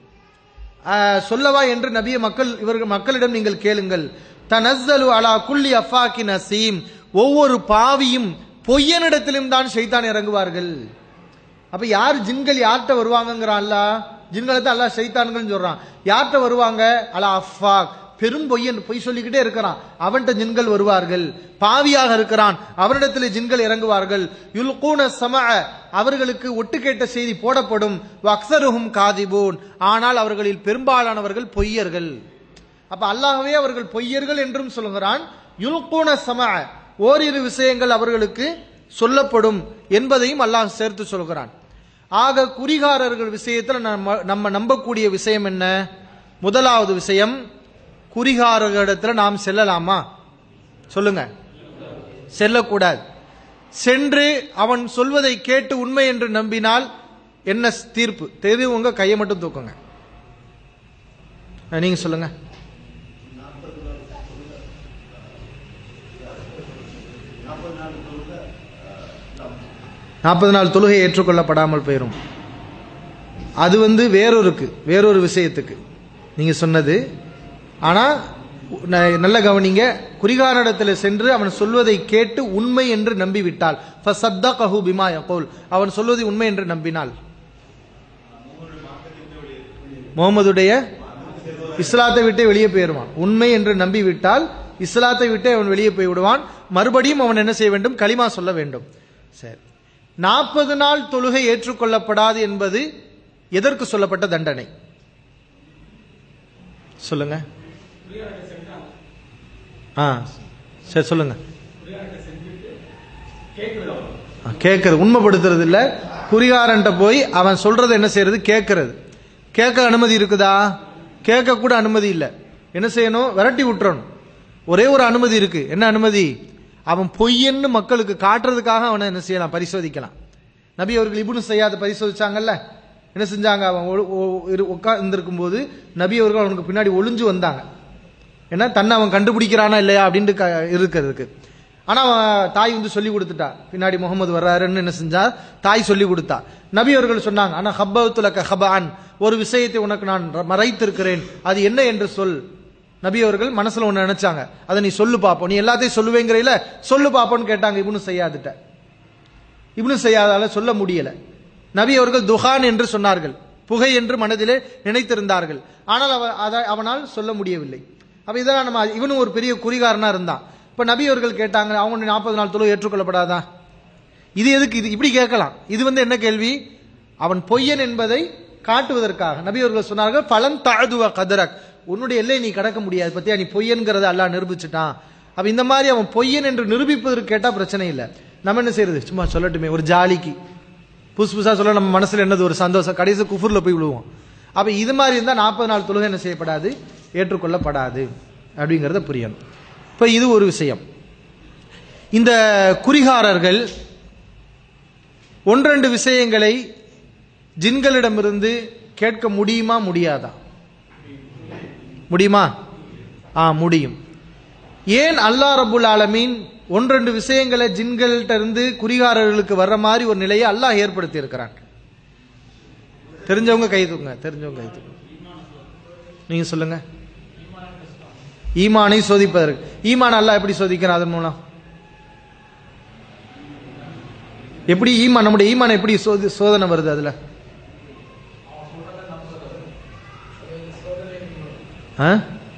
ஆஹ், சொல்லவா என்று நபிய மக்கள் இவர்கள் மக்களிடம் நீங்கள் கேளுங்கள் தனஸ்ஸலு அலா குல்லி அஃபாக்கி நசீம் ஒவ்வொரு பாவியும் பொய்யனிடத்திலும் தான் ஷைத்தான் இறங்குவார்கள் அப்ப யார் ஜின்கள் யார்கிட்ட வருவாங்கங்கிறான் அல்ல ஜின்களை தான் அல்லாஹ் ஷைத்தான்கள் சொல்றான் யார்கிட்ட வருவாங்க அலா அஃபாக் பெரும் பொய்யன் பொய் சொல்லிக்கிட்டே இருக்கிறான் அவன்கிட்ட ஜின்கள் வருவார்கள் பாவியாக இருக்கிறான் அவரிடத்தில் ஜின்கள் இறங்குவார்கள் யுல்கூன சம அவர்களுக்கு ஒட்டு கேட்ட செய்தி போடப்படும் அக்சருஹும் காதிபூன் ஆனால் அவர்களில் பெரும்பாலானவர்கள் பொய்யர்கள் அப்ப அல்லாஹ்வே அவர்கள் பொய்யர்கள் என்றும் சொல்லுகிறான் யுல்கூன சம ஓரிரு விஷயங்கள் அவர்களுக்கு சொல்லப்படும் என்பதையும் அல்லாஹ் சேர்த்து சொல்கிறான் ஆக குறிகாரர்கள் விஷயத்துல நம்ம நம்ம நம்பக்கூடிய விஷயம் என்ன முதலாவது விஷயம் குறிகாரர்களிடத்துல நாம் செல்லலாமா சொல்லுங்க செல்லக்கூடாது சென்று அவன் சொல்வதை கேட்டு உண்மை என்று நம்பினால் என்ன தீர்ப்பு தெரியுங்க கையை மட்டும் தூக்குங்க அஹ், நீங்க சொல்லுங்க நாற்பது நாள் தொழுகை ஏற்றுக்கொள்ளப்படாமல் போயிடும் அது வந்து வேறொருக்கு வேறொரு விஷயத்துக்கு நீங்க சொன்னது ஆனா ந- நல்ல கவனிங்க குறிகாரிடத்தில் சென்று அவன் சொல்வதை கேட்டு உண்மை என்று நம்பிவிட்டால் ஃபசத்தகஹு பிமா யகூல் அவன் சொல்வதை உண்மை என்று நம்பினாள் முகமதுடைய இஸ்லாத்தை விட்டே வெளியே போயிடுவான் உண்மை என்று நம்பிவிட்டால் இஸ்லாத்தை விட்டே அவன் வெளியே போய் விடுவான் மறுபடியும் அவன் என்ன செய்ய வேண்டும் களிமா சொல்ல வேண்டும் சரி நாற்பது நாள் தொழுகை ஏற்றுக்கொள்ளப்படாது என்பது எதற்கு சொல்லப்பட்ட தண்டனை சொல்லுங்க ஆ சரி சொல்லுங்க ஆ, கேட்கறது உண்மைப்படுத்துறது இல்ல குறிகாரன்ட்ட போய் அவன் சொல்றதை என்ன செய்யறது கேட்கறது கேட்க அனுமதி இருக்குதா கேட்க கூட அனுமதி இல்ல என்ன செய்யணும் விரட்டி விட்டுறணும் ஒரே ஒரு அனுமதி இருக்கு என்ன அனுமதி அவன் பொய்யன்னு மக்களுக்கு காட்டுறதுக்காக அவனை என்ன செய்யலாம் பரிசோதிக்கலாம் நபி அவர்கள் இப்னு செய்யாத பரிசோதிச்சாங்கல்ல என்ன செஞ்சாங்க அவன் உட்கார்ந்துருக்கும் போது நபி அவர்கள் அவனுக்கு பின்னாடி ஒளிஞ்சு வந்தாங்க ஏன்னா தன்னை அவன் கண்டுபிடிக்கிறானா இல்லையா அப்படின்ட்டு க- இருக்கிறதுக்கு ஆனா அவன் தாய் வந்து சொல்லி கொடுத்துட்டா பின்னாடி முகமது வர்றாருன்னு என்ன செஞ்சா தாய் சொல்லி கொடுத்தா நபி அவர்கள் சொன்னாங்க ஆனா ஹப்பத்துலக்க ஹபான் ஒரு விஷயத்தை உனக்கு நான் ர- மறைத்திருக்கிறேன் அது என்ன என்று சொல் நபி அவர்கள் மனசுல ஒண்ணு நினைச்சாங்க அதை நீ சொல்லு பாப்போம் நீ எல்லாத்தையும் சொல்லுவேங்கிறீல சொல்லு பாப்போம்னு கேட்டாங்க இப்னு செய்யாதுட்ட இப்னு செய்யாதால சொல்ல முடியல நபி அவர்கள் துஹான் என்று சொன்னார்கள் புகை என்று மனதிலே நினைத்திருந்தார்கள் ஆனால் அவ அதை அவனால் சொல்ல முடியவில்லை அப்ப இதெல்லாம் நம்ம இவனும் ஒரு பெரிய குறிகாரனா இருந்தான் இப்ப நபி அவர்கள் கேட்டாங்க அவங்க நாற்பது நாள் தொழு ஏற்றுக்கொள்ளப்படாதா இது எதுக்கு இது இப்படி கேட்கலாம் இது வந்து என்ன கேள்வி அவன் பொய்யன் என்பதை காட்டுவதற்காக நபி அவர்கள் சொன்னார்கள் பலன் தாழ்துவ கதரக் உன்னுடைய எல்லை நீ கடக்க முடியாது பத்தியா நீ பொய்யன்கிறத அல்லாஹ் நிரூபிச்சுட்டான் அப்ப இந்த மாதிரி அவன் பொய்யன் என்று நிரூபிப்பதற்கு கேட்டா பிரச்சனை இல்லை நம்ம என்ன செய்யறது சும்மா சொல்லட்டுமே ஒரு ஜாலிக்கு புதுசு புதுசா சொல்ல நம்ம மனசுல என்னது ஒரு சந்தோஷம் கடைசி குஃபுர்ல போய் விழுவோம் அப்ப இது மாதிரி இருந்தா நாற்பது நாள் தொழுகை என்ன செய்யப்படாது ஏற்றுக்கொள்ளப்படாது அப்படிங்கறத புரியணும் இப்ப இது ஒரு விஷயம் இந்த குறிகாரர்கள் ஒன்றெண்டு விஷயங்களை ஜின்களிடமிருந்து கேட்க முடியுமா முடியாதா முடியுமா ஆ முடியும் ஏன் அல்லாஹ் ரபுல் ஆலமீன் ஒன்றெண்டு விஷயங்களை ஜின்கள்கிட்ட இருந்து குறிகாரர்களுக்கு வர்ற மாதிரி ஒரு நிலையை அல்லாஹ் ஏற்படுத்தி இருக்கிறான் தெரிஞ்சவங்க கை தூக்குங்க தெரிஞ்சவங்க கை தூக்குங்க நீங்க சொல்லுங்க ஈமானை சோதிப்பதற்கு ஈமான் அல்லாஹ் எப்படி சோதிக்கிறான் அதன் மூலம் எப்படி ஈமான் நம்முடைய ஈமான் எப்படி சோதி- சோதனை வருது அதுல ஆ?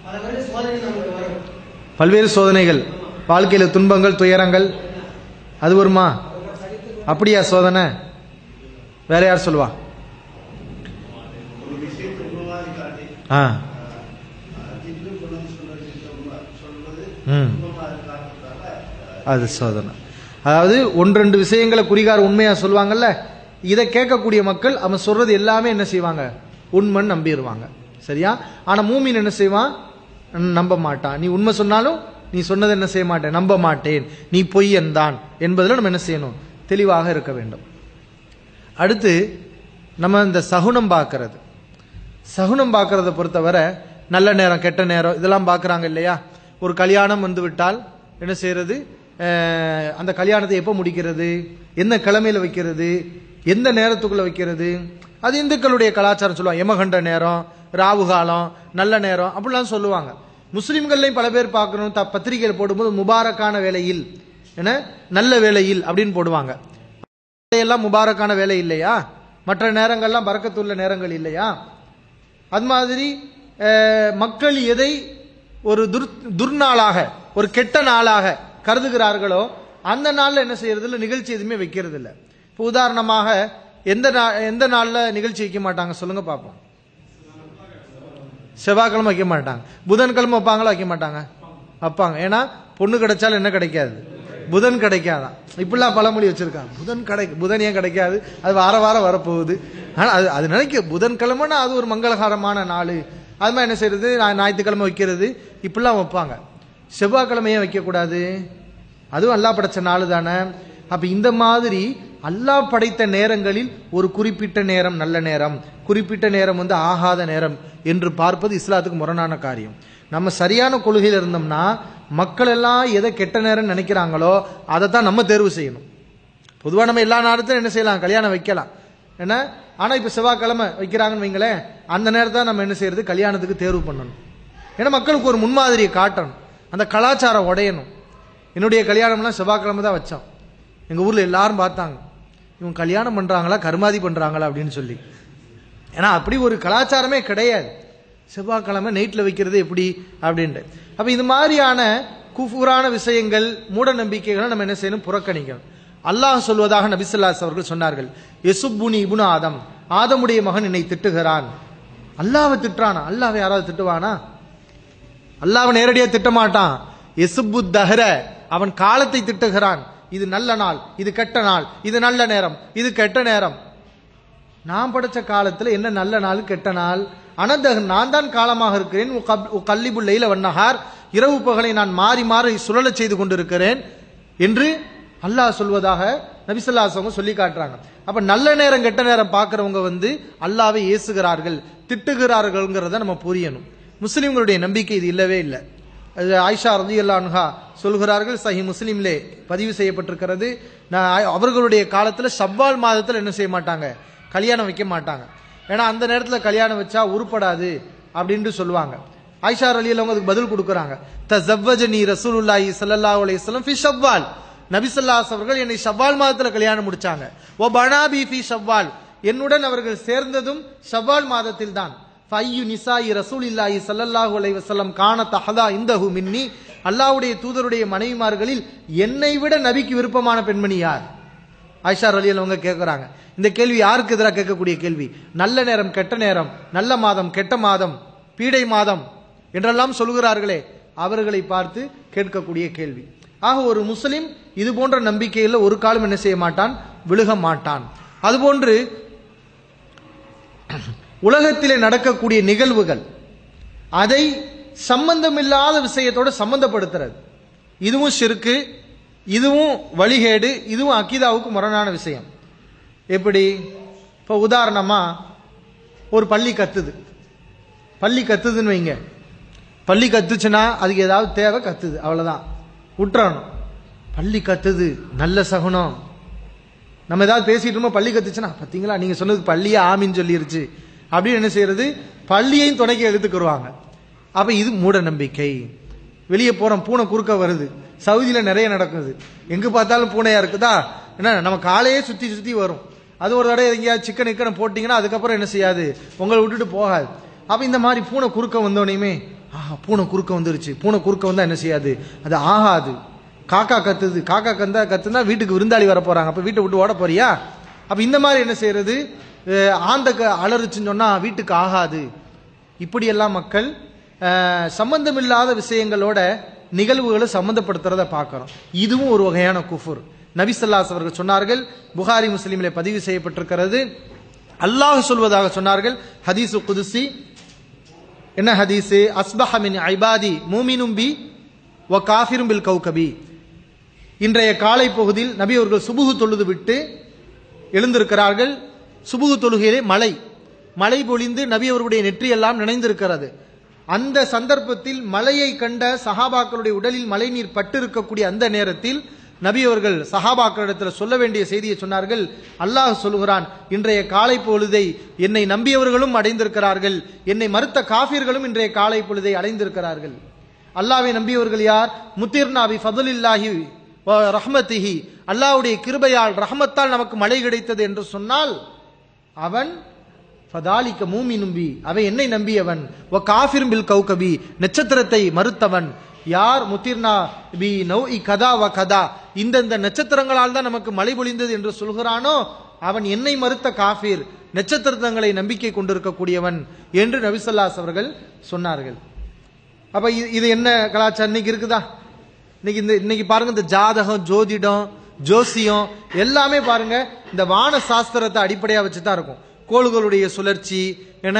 பல்வேறு சோதனைகள் வாழ்க்கையில துன்பங்கள் துயரங்கள் அது வருமா அப்படியா சோதனை வேற யார் சொல்லுவா ஆ ம் அது சோதனை அதாவது ஒன்றெண்டு விஷயங்களை குறிகார் உண்மையா சொல்லுவாங்கல்ல இதை கேட்கக்கூடிய மக்கள் அவன் சொல்றது எல்லாமே என்ன செய்வாங்க உண்மைன்னு நம்பிடுவாங்க சரியா ஆனா மூமின் என்ன செய்வான் ம், நம்ப மாட்டான் நீ உண்மை சொன்னாலும் நீ சொன்னதை என்ன செய்ய மாட்டேன் நம்ப மாட்டேன் நீ பொய்யன் தான் என்பதில் நம்ம என்ன செய்யணும் தெளிவாக இருக்க வேண்டும் அடுத்து நம்ம இந்த சகுனம் பார்க்கறது சகுனம் பார்க்கறத பொறுத்தவரை நல்ல நேரம் கெட்ட நேரம் இதெல்லாம் பார்க்கறாங்க இல்லையா ஒரு கல்யாணம் வந்து விட்டால் என்ன செய்யறது அஹ், அந்த கல்யாணத்தை எப்போ முடிக்கிறது என்ன கிழமையில வைக்கிறது எந்த நேரத்துக்குள்ள வைக்கிறது அது இந்துக்களுடைய கலாச்சாரம் சொல்லுவாங்க யமகண்ட நேரம் ராவு காலம் நல்ல நேரம் அப்படிலாம் சொல்லுவாங்க முஸ்லிம்கள்லையும் பல பேர் பார்க்கணும் த பத்திரிகையில் போடும்போது முபாரக்கான வேலையில் என்ன நல்ல வேலையில் அப்படின்னு போடுவாங்க எல்லாம் முபாரக்கான வேலை இல்லையா மற்ற நேரங்கள்லாம் பறக்கத்துள்ள நேரங்கள் இல்லையா அது மாதிரி அஹ், மக்கள் எதை ஒரு துர் துர்நாளாக ஒரு கெட்ட நாளாக கருதுகிறார்களோ அந்த நாள்ல என்ன செய்யறது இல்ல நிகழ்ச்சி எதுவுமே வைக்கிறது இல்ல இப்போ உதாரணமாக எந்த நா- எந்த நாள்ல நிகழ்ச்சி வைக்க மாட்டாங்க சொல்லுங்க பார்ப்போம் செவ்வாய்க்கிழமை வைக்க மாட்டாங்க புதன்கிழமை வைப்பாங்களா வைக்க மாட்டாங்க வைப்பாங்க ஏன்னா பொண்ணு கிடைச்சாலும் என்ன கிடைக்காது புதன் கிடைக்காதான் இப்படிலாம் பழமொழி வச்சிருக்காங்க புதன் கிடை புதன் ஏன் கிடைக்காது அது வார வாரம் வரப்போகுது ஆனா அது அது நினைக்க புதன்கிழமைனா அது ஒரு மங்களகரமான நாள் அது மாதிரி என்ன செய்யறது ஞா- ஞாயிற்றுக்கிழமை வைக்கிறது இப்படிலாம் வைப்பாங்க செவ்வாய்க்கிழமை ஏன் வைக்கக்கூடாது அதுவும் அல்லாஹ் படைச்ச நாள் தானே அப்ப இந்த மாதிரி அல்லாஹ் படைத்த நேரங்களில் ஒரு குறிப்பிட்ட நேரம் நல்ல நேரம் குறிப்பிட்ட நேரம் வந்து ஆகாத நேரம் என்று பார்ப்பது இஸ்லாத்துக்கு முரணான காரியம் நம்ம சரியான கொள்கையில் இருந்தோம்னா மக்கள் எல்லாம் எதை கெட்ட நேரம் நினைக்கிறாங்களோ அதை தான் நம்ம தேர்வு செய்யணும் பொதுவாக நம்ம எல்லா நேரத்திலும் என்ன செய்யலாம் கல்யாணம் வைக்கலாம் என்ன ஆனா இப்ப செவ்வாய்க்கிழமை வைக்கிறாங்கன்னு வைங்களேன் அந்த நேரத்தை நம்ம என்ன செய்யறது கல்யாணத்துக்கு தேர்வு பண்ணணும் ஏன்னா மக்களுக்கு ஒரு முன்மாதிரியை காட்டணும் அந்த கலாச்சாரம் உடையணும் என்னுடைய கல்யாணம்லாம் செவ்வாய்க்கிழமை தான் வச்சோம் எங்க ஊர்ல எல்லாரும் பார்த்தாங்க இவங்க கல்யாணம் பண்றாங்களா கருமாதி பண்றாங்களா அப்படின்னு சொல்லி ஏன்னா அப்படி ஒரு கலாச்சாரமே கிடையாது செவ்வாய்க்கிழமை நைட்ல வைக்கிறது எப்படி அப்படின்ட்டு அப்ப இது மாதிரியான குஃபூரான விஷயங்கள் மூட நம்பிக்கைகளை நம்ம என்ன செய்யணும் புறக்கணிக்கணும் அல்லாஹ் சொல்வதாக நபிசல்லாஸ் அவர்கள் சொன்னார்கள் எசுப்புனி இபுன ஆதம் ஆதமுடைய மகன் என்னை திட்டுகிறான் அல்லாவை திட்டுறானா அல்லாவை யாராவது திட்டுவானா அல்லாஹ் நேரடியா திட்டமாட்டான் எசுப்பு தஹர அவன் காலத்தை திட்டுகிறான் இது நல்ல நாள் இது கெட்ட நாள் இது நல்ல நேரம் இது கெட்ட நேரம் நான் படைச்ச காலத்துல என்ன நல்ல நாள் கெட்ட நாள் அனந்தக நான் தான் காலமாக இருக்கிறேன் கல்லிபுல் லைல வண்ணஹார் இரவு பகலை நான் மாறி மாறி சுழலச் செய்து கொண்டிருக்கிறேன் என்று அல்லாஹ் சொல்வதாக நபிசல்லாசவங்க சொல்லி காட்டுறாங்க அப்ப நல்ல நேரம் கெட்ட நேரம் பார்க்கறவங்க வந்து அல்லாவை ஏசுகிறார்கள் திட்டுகிறார்கள்ங்கிறத நம்ம புரியணும் முஸ்லிம்களுடைய நம்பிக்கை இது இல்லவே இல்லை அது ஆயிஷா ரதி அன்ஹா சொல்கிறார்கள் சஹி முஸ்லிம்லே பதிவு செய்யப்பட்டிருக்கிறது நான் அவர்களுடைய காலத்துல ஷவ்வால் மாதத்துல என்ன செய்ய மாட்டாங்க கல்யாணம் வைக்க மாட்டாங்க ஏன்னா அந்த நேரத்துல கல்யாணம் வச்சா உருப்படாது அப்படின்ட்டு சொல்லுவாங்க ஆயிஷா அலி அவங்க அதுக்கு பதில் கொடுக்கறாங்க தஸவ்வஜனி ரசூலுல்லாஹி ஸல்லல்லாஹு அலைஹி வஸல்லம் ஃபி ஷவ்வால் நபி ஸல்லல்லாஹு அவர்கள் என்னை ஷவ்வால் மாதத்துல கல்யாணம் முடிச்சாங்க ஓ பனாபி ஃபி ஷவ்வால் என்னுடன் அவர்கள் சேர்ந்ததும் ஷவ்வால் மாதத்தில் தான் ஃபையு நிசாயி ரசூலில்லாஹி ஸல்லல்லாஹு அலைஹி வஸல்லம் கான தஹதா இந்தஹு மின்னி அல்லாஹ்வுடைய தூதருடைய மனைவிமார்களில் என்னை விட நபிக்கு விருப்பமான பெண்மணி யார் ஆயிஷா அலி அவங்க கேட்கறாங்க இந்த கேள்வி யாருக்கு எதிராக கேட்கக்கூடிய கேள்வி நல்ல நேரம் கெட்ட நேரம் நல்ல மாதம் கெட்ட மாதம் பீடை மாதம் என்றெல்லாம் சொல்கிறார்களே அவர்களை பார்த்து கேட்கக்கூடிய கேள்வி ஆக ஒரு முஸ்லிம் இது போன்ற நம்பிக்கையில் ஒரு காலம் என்ன செய்ய மாட்டான் விழுக மாட்டான் அதுபோன்று உலகத்திலே நடக்கக்கூடிய நிகழ்வுகள் அதை சம்பந்தமில்லாத விஷயத்தோட சம்பந்தப்படுத்துறது இதுவும் ஷிர்கு இதுவும் வழிகேடு இதுவும் அக்கீதாவுக்கு முரணான விஷயம் எப்படி இப்போ உதாரணமா ஒரு பள்ளி கத்துது பள்ளி கத்துதுன்னு வைங்க பள்ளி கத்துச்சுன்னா அதுக்கு ஏதாவது தேவை கத்துது அவ்வளவுதான் விட்டுறணும் பள்ளி கத்துது நல்ல சகுனம் நம்ம ஏதாவது பேசிட்டு இருக்கோம் பள்ளி கத்துச்சுன்னா பாத்தீங்களா நீங்க சொன்னதுக்கு பள்ளியே ஆமின்னு சொல்லிருச்சு அப்படின்னு என்ன செய்யறது பள்ளியையும் துணைக்க எடுத்துக்கிடுவாங்க அப்ப இது மூட நம்பிக்கை வெளியே போறோம் பூனை குறுக்க வருது சவுதியில நிறைய நடக்குது எங்க பார்த்தாலும் பூனையா இருக்குதா என்ன நம்ம காலையே சுத்தி சுத்தி வரும் அது ஒரு தடவை எங்கேயாவது சிக்கன் இக்கனை போட்டீங்கன்னா அதுக்கப்புறம் என்ன செய்யாது உங்களை விட்டுட்டு போகாது அப்ப இந்த மாதிரி பூனை குறுக்க வந்தோடனேயுமே ஆஹா பூனை குறுக்க வந்துருச்சு பூனை குறுக்க வந்தா என்ன செய்யாது அது ஆகாது காக்கா கத்துது காக்கா கந்தா கத்துனா வீட்டுக்கு விருந்தாளி வர போறாங்க அப்ப வீட்டை விட்டு ஓட போறியா அப்ப இந்த மாதிரி என்ன செய்யறது அஹ் ஆந்த க- அலறுச்சுன்னு சொன்னா வீட்டுக்கு ஆகாது இப்படியெல்லாம் மக்கள் அஹ், சம்பந்தமில்லாத விஷயங்களோட நிகழ்வுகளை சம்பந்தப்படுத்துறத பார்க்கிறோம் இதுவும் ஒரு வகையான குஃபுர் நபி ஸல்லல்லாஹு அவர்கள் சொன்னார்கள் புகாரி முஸ்லிமிலே பதிவு செய்யப்பட்டிருக்கிறது அல்லாஹ் சொல்வதாக சொன்னார்கள் ஹதீசு குதுசி என்ன ஹதீஸு அஸ்பஹ மின் ஐபாதி மூமினும் பி வ காஃபிரும் பில் கௌகபி இன்றைய காலை பகுதியில் நபி அவர்கள் சுபுகு தொழுது விட்டு எழுந்திருக்கிறார்கள் சுபுகு தொழுகையிலே மழை மழை பொழிந்து நபி அவர்களுடைய நெற்றியெல்லாம் நினைந்திருக்கிறது அந்த சந்தர்ப்பத்தில் மலையை கண்ட சஹாபாக்களுடைய உடலில் மழைநீர் பட்டிருக்கக்கூடிய அந்த நேரத்தில் நபி அவர்கள் சஹாபாக்களிடத்தில் சொல்ல வேண்டிய செய்தியை சொன்னார்கள் அல்லாஹ் சொல்லுகிறான் இன்றைய காலை பொழுதை என்னை நம்பியவர்களும் அடைந்திருக்கிறார்கள் என்னை மறுத்த காஃபிர்களும் இன்றைய காலை பொழுதை அடைந்திருக்கிறார்கள் அல்லாவை நம்பியவர்கள் யார் முத்திர்னாபி ஃபதுலில்லாஹி வ ரஹ்மத்திஹி அல்லாஹ்வுடைய கிருபையால் ரஹமத்தால் நமக்கு மழை கிடைத்தது என்று சொன்னால் அவன் ஃபதாலிக்க மூமி நம்பி அவன் என்னை நம்பியவன் வ காஃபிரும் பில் கௌகபி நட்சத்திரத்தை மறுத்தவன் யார் முத்திர்னா பி நௌ இ கதா வ கதா இந்தந்த நட்சத்திரங்களால் தான் நமக்கு மழை பொழிந்தது என்று சொல்கிறானோ அவன் என்னை மறுத்த காஃபிர் நட்சத்திரங்களை நம்பிக்கை கொண்டிருக்கக்கூடியவன் என்று நபிசல்லாஸ் அவர்கள் சொன்னார்கள் அப்ப இது இது என்ன கலாச்சாரம் இன்னைக்கு இருக்குதா இன்னைக்கு இந்த இன்னைக்கு பாருங்க இந்த ஜாதகம் ஜோதிடம் ஜோசியம் எல்லாமே பாருங்க இந்த வான சாஸ்திரத்தை அடிப்படையா வச்சு தான் இருக்கும் கோள்களுடைய சுழற்சி என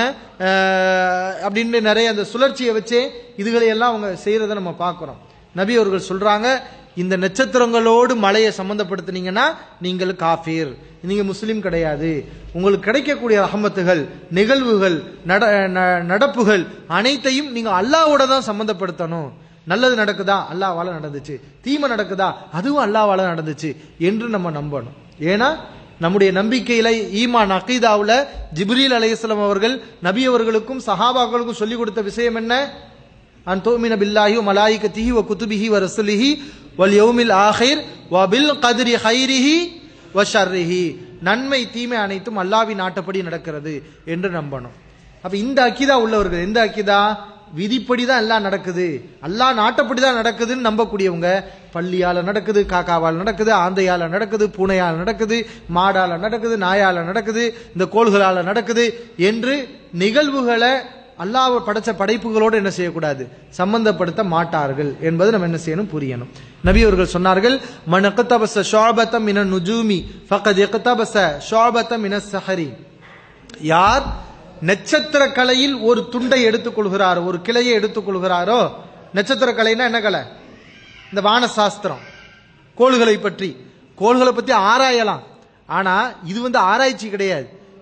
அஹ், அப்படின்னு நிறைய அந்த சுழற்சியை வச்சே இதுகளை எல்லாம் அவங்க செய்யறதை நம்ம பார்க்கிறோம் நபி அவர்கள் சொல்றாங்க இந்த நட்சத்திரங்களோடு மலையை சம்பந்தப்படுத்துனீங்கன்னா நீங்கள் காஃபீர் நீங்க முஸ்லீம் கிடையாது உங்களுக்கு கிடைக்கக்கூடிய ரஹமத்துகள் நிகழ்வுகள் நட ந- நடப்புகள் அனைத்தையும் நீங்க அல்லாஹ்வோட தான் சம்பந்தப்படுத்தணும் நல்லது நடக்குதா அல்லாஹ்வால நடந்துச்சு தீமை நடக்குதா அதுவும் அல்லாஹ்வால நடந்துச்சு என்று நம்ம நம்பணும் ஏன்னா நம்முடைய நம்பிக்கையில ஈமான் அகீதாவுல ஜிப்ரீல் அலைஹிஸ்ஸலாம் அவர்கள் நபி அவர்களுக்கும் சஹாபாக்களுக்கும் சொல்லிக் கொடுத்த விஷயம் என்ன அன் தூமின பில்லாஹி வ மலாயிகத்திஹி வ குதுபிஹி வ ரசுலிஹி வல் யௌமில் ஆஹிர் வ பில் கத்ரி ஹைரிஹி வ ஷர்ரிஹி நன்மை தீமை அனைத்தும் அல்லாஹ்வின் நாட்டப்படி நடக்கிறது என்று நம்பணும் அப்ப இந்த அக்கிதா உள்ளவர்கள் எந்த அக்கிதா விதிப்படி தான் எல்லாம் நடக்குது அல்லாஹ் நாட்டப்படி தான் நடக்குதுன்னு நம்பக்கூடியவங்க பள்ளியால நடக்குது காக்காவால் நடக்குது ஆந்தையால நடக்குது பூனையால நடக்குது மாடால நடக்குது நாயால நடக்குது இந்த கோள்களால நடக்குது என்று நிகழ்வுகளை அல்லாஹ் படைச்ச படைப்புகளோடு என்ன செய்யக்கூடாது சம்பந்தப்படுத்த மாட்டார்கள் என்பது நம்ம என்ன செய்யணும் புரியணும் நபி அவர்கள் சொன்னார்கள் மன் இக்தபஸ ஷுஅபத்தம் மின நுஜூமி ஃபக்கத் இக்தபஸ ஷுஅபத்தம் மின ஸஹரி யார் நட்சத்திர கலையில் ஒரு துண்டை எடுத்துக்கொள்கிறார் ஒரு கிளையை எடுத்துக்கொள்கிறாரோ நட்சத்திர கலைன்னா என்ன கலை இந்த வான சாஸ்திரம் கோள்களை பற்றி கோள்களை பற்றி ஆராயலாம் ஆனா இது வந்து ஆராய்ச்சி கிடையாது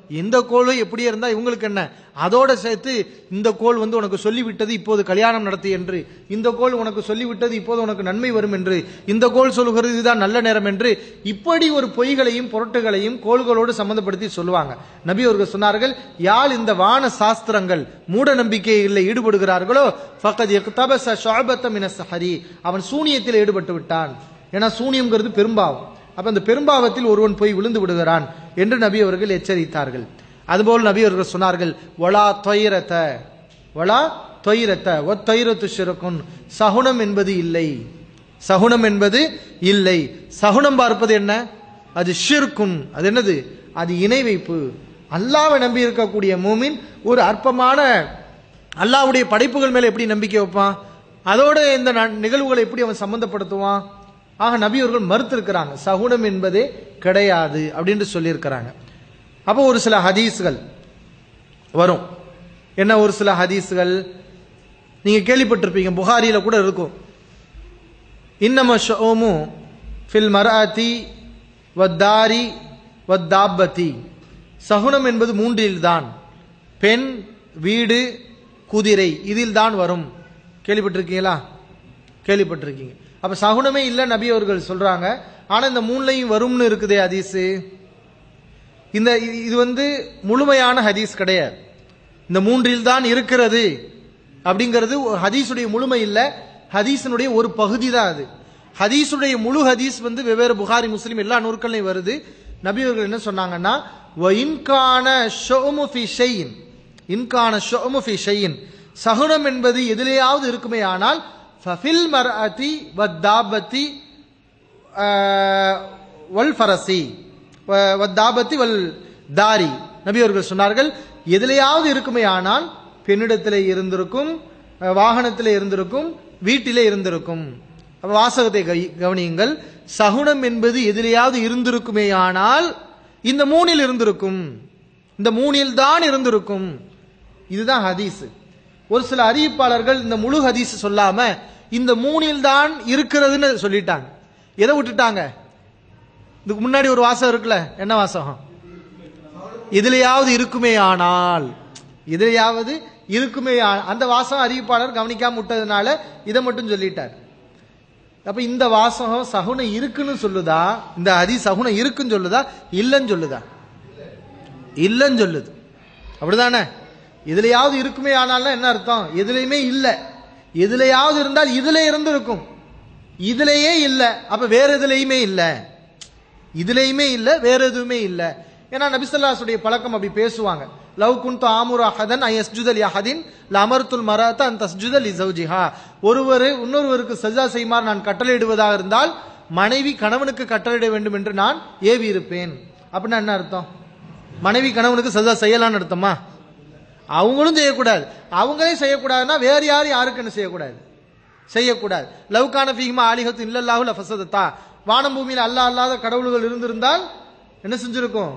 இந்த கோளும் எப்படியே இருந்தா இவங்களுக்கு என்ன அதோட சேர்த்து இந்த கோள் வந்து உனக்கு சொல்லிவிட்டது இப்போது கல்யாணம் நடத்து என்று இந்த கோள் உனக்கு சொல்லிவிட்டது இப்போது உனக்கு நன்மை வரும் என்று இந்த கோள் சொல்லுகிறது இதுதான் நல்ல நேரம் என்று இப்படி ஒரு பொய்களையும் பொருட்டுகளையும் கோள்களோடு சம்பந்தப்படுத்தி சொல்லுவாங்க நபி அவர்கள் சொன்னார்கள் யாழ் இந்த வான சாஸ்திரங்கள் மூட நம்பிக்கைகளில் ஈடுபடுகிறார்களோ ஃபக்கத் இக்தபஸ ஷுஅபத்த மின ஸஹரி அவன் சூனியத்தில் ஈடுபட்டு விட்டான் ஏன்னா சூனியம்ங்கிறது பெரும்பாவம் அப்ப அந்த பெரும்பாவத்தில் ஒருவன் போய் விழுந்து விடுகிறான் என்று நபி அவர்கள் எச்சரித்தார்கள் அதுபோல் நபி அவர்கள் சொன்னார்கள் ஒலா தொயிரத்த ஒலா தொயிரத்த ஒ தொயிரத்து சிறக்கும் சகுனம் என்பது இல்லை சகுனம் என்பது இல்லை சகுனம் பார்ப்பது என்ன அது ஷிர்குன் அது என்னது அது இணை வைப்பு அல்லாவை நம்பி இருக்கக்கூடிய மூமின் ஒரு அற்பமான அல்லாவுடைய படைப்புகள் மேல எப்படி நம்பிக்கை வைப்பான் அதோட இந்த ந- நிகழ்வுகளை எப்படி அவன் சம்பந்தப்படுத்துவான் ஆக நபி அவர்கள் மறுத்திருக்கிறாங்க சகுனம் என்பதே கிடையாது அப்படின்னு சொல்லியிருக்கிறாங்க அப்போ ஒரு சில ஹதீஸ்கள் வரும் என்ன ஒரு சில ஹதீஸ்கள் நீங்க கேள்விப்பட்டிருப்பீங்க புகாரியில கூட இருக்கும் இன்னம ஷோமு ஃபில் மராத்தி வத்தாரி வத்தாபத்தி சகுனம் என்பது மூன்றில்தான் பெண் வீடு குதிரை இதில் தான் வரும் கேள்விப்பட்டிருக்கீங்களா கேள்விப்பட்டிருக்கீங்க அப்ப சகுனமே இல்ல நபி அவர்கள் சொல்றாங்க ஆனா இந்த மூணுலையும் வரும்னு இருக்குதே ஹதீஸ் இந்த இது- இது வந்து முழுமையான ஹதீஸ் கிடையாது இந்த மூன்றில் தான் இருக்கிறது அப்படிங்கிறது ஒரு ஹதீஸுடைய முழுமை இல்ல ஹதீஸினுடைய ஒரு பகுதி தான் அது ஹதீஸுடைய முழு ஹதீஸ் வந்து வெவ்வேறு புகாரி முஸ்லிம் எல்லா நூற்களையும் வருது நபி அவர்கள் என்ன சொன்னாங்கன்னா "வ இன்கான ஷுஅமு ஃபி ஷைஇன் இன்கான ஷுஅமு ஃபி ஷைஇன் சகுனம் என்பது எதிலேயாவது இருக்குமே ஆனால் ஃபஃபில் மர்அதி வத்தாபத்தி வல் ஃபரசி வ- வத்தாபத்தி வல் தாரி நபி அவர்கள் சொன்னார்கள் எதிலேயாவது இருக்குமே ஆனால் பெண்ணிடத்திலே இருந்திருக்கும் அஹ், வாகனத்திலே இருந்திருக்கும் வீட்டிலே இருந்திருக்கும் அப்ப வாசகத்தை கவி- கவனியுங்கள் சகுனம் என்பது எதிலேயாவது இருந்திருக்குமே ஆனால் இந்த மூணில் இருந்திருக்கும் இந்த மூணில் தான் இருந்திருக்கும் இதுதான் ஹதீஸ் ஒரு சில அறிவிப்பாளர்கள் இந்த முழு ஹதீஸ் சொல்லாம இந்த மூணில் தான் இருக்கிறதுன்னு சொல்லிட்டாங்க எதை விட்டுட்டாங்க இதுக்கு முன்னாடி ஒரு வாசகம் இருக்குல்ல என்ன வாசகம் இதுலயாவது இருக்குமே ஆனால் இதுலயாவது இருக்குமே ஆ- அந்த வாசகம் அறிவிப்பாளர் கவனிக்காம விட்டதுனால இதை மட்டும் சொல்லிட்டார் அப்ப இந்த வாசகம் சகுனம் இருக்குன்னு சொல்லுதா இந்த அதி சகுனம் இருக்குன்னு சொல்லுதா இல்லைன்னு சொல்லுதா இல்லைன்னு சொல்லுது அப்படிதானே இதுலயாவது இருக்குமே ஆனாலும் என்ன அர்த்தம் எதுலையுமே இல்ல எதுலயாவது இருந்தால் இதுல இருந்து இருக்கும் இதுலயே இல்ல அப்ப வேற எதுலயுமே இல்ல இதுலயுமே இல்ல வேற எதுவுமே இல்ல ஏன்னா நபிசல்லாசுடைய பழக்கம் அப்படி பேசுவாங்க லவ் குன்து ஆமுர் அஹதன் ஐ எஸ்ஜுதல் யஹதின் லமர்த்துல் மராத்த அன் தஸ்ஜுதல் இசௌஜிஹா ஒருவர் இன்னொருவருக்கு சஜா செய்யுமாறு நான் கட்டளையிடுவதாக இருந்தால் மனைவி கணவனுக்கு கட்டளையிட வேண்டும் என்று நான் ஏவி இருப்பேன் அப்படின்னா என்ன அர்த்தம் மனைவி கணவனுக்கு சஜா செய்யலாம்னு அர்த்தமா அவங்களும் செய்யக்கூடாது அவங்களே செய்யக்கூடாதுன்னா வேற யாரும் யாருக்கு என்ன செய்யக்கூடாது செய்யக்கூடாது லவ்கான ஃபீஹிமா ஆலிஹத்து இல்லல்லாஹு லஃபசதத்தா வானம் பூமியில் அல்லா அல்லாத கடவுள்கள் இருந்திருந்தால் என்ன செஞ்சிருக்கும்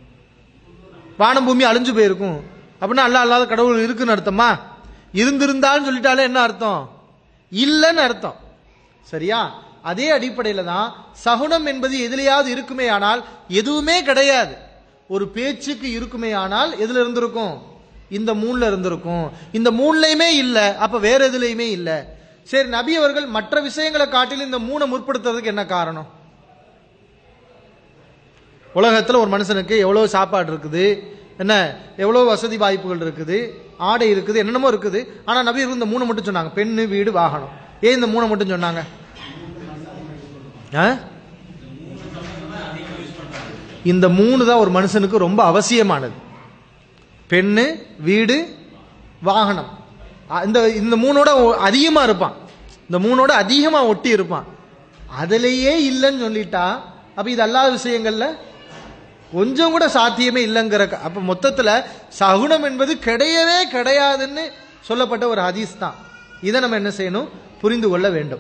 வானம் பூமி அழிஞ்சு போயிருக்கும் அப்படின்னா அல்லா அல்லாத கடவுள் இருக்குன்னு அர்த்தமா இருந்திருந்தான்னு சொல்லிட்டாலே என்ன அர்த்தம் இல்லைன்னு அர்த்தம் சரியா அதே அடிப்படையில தான் சகுனம் என்பது எதிலையாவது இருக்குமே ஆனால் எதுவுமே கிடையாது ஒரு பேச்சுக்கு இருக்குமே ஆனால் எதுல இருந்திருக்கும் இந்த மூணுல இருந்திருக்கும் இந்த மூணுலயுமே இல்ல அப்ப வேற எதுலயுமே இல்ல சரி நபி அவர்கள் மற்ற விஷயங்களை காட்டிலும் இந்த மூணை முற்படுத்துறதுக்கு என்ன காரணம் உலகத்துல ஒரு மனுஷனுக்கு எவ்வளவு சாப்பாடு இருக்குது என்ன எவ்வளவு வசதி வாய்ப்புகள் இருக்குது ஆடை இருக்குது என்னென்னமோ இருக்குது ஆனா நபி அவர்கள் இந்த மூணை மட்டும் சொன்னாங்க பெண்ணு வீடு வாகனம் ஏன் இந்த மூணை மட்டும் சொன்னாங்க ஆ? இந்த மூணு தான் ஒரு மனுஷனுக்கு ரொம்ப அவசியமானது பெண்ணு வீடு வாகனம் அ- இந்த இந்த மூணோட ஒ- அதிகமா இருப்பான் இந்த மூணோட அதிகமா ஒட்டி இருப்பான் அதுலயே இல்லைன்னு சொல்லிட்டா அப்ப இது அல்லாத விஷயங்கள்ல கொஞ்சம் கூட சாத்தியமே இல்லைங்கிற க- அப்ப மொத்தத்துல சகுனம் என்பது கிடையவே கிடையாதுன்னு சொல்லப்பட்ட ஒரு ஹதீஸ் தான் இதை நம்ம என்ன செய்யணும் புரிந்து கொள்ள வேண்டும்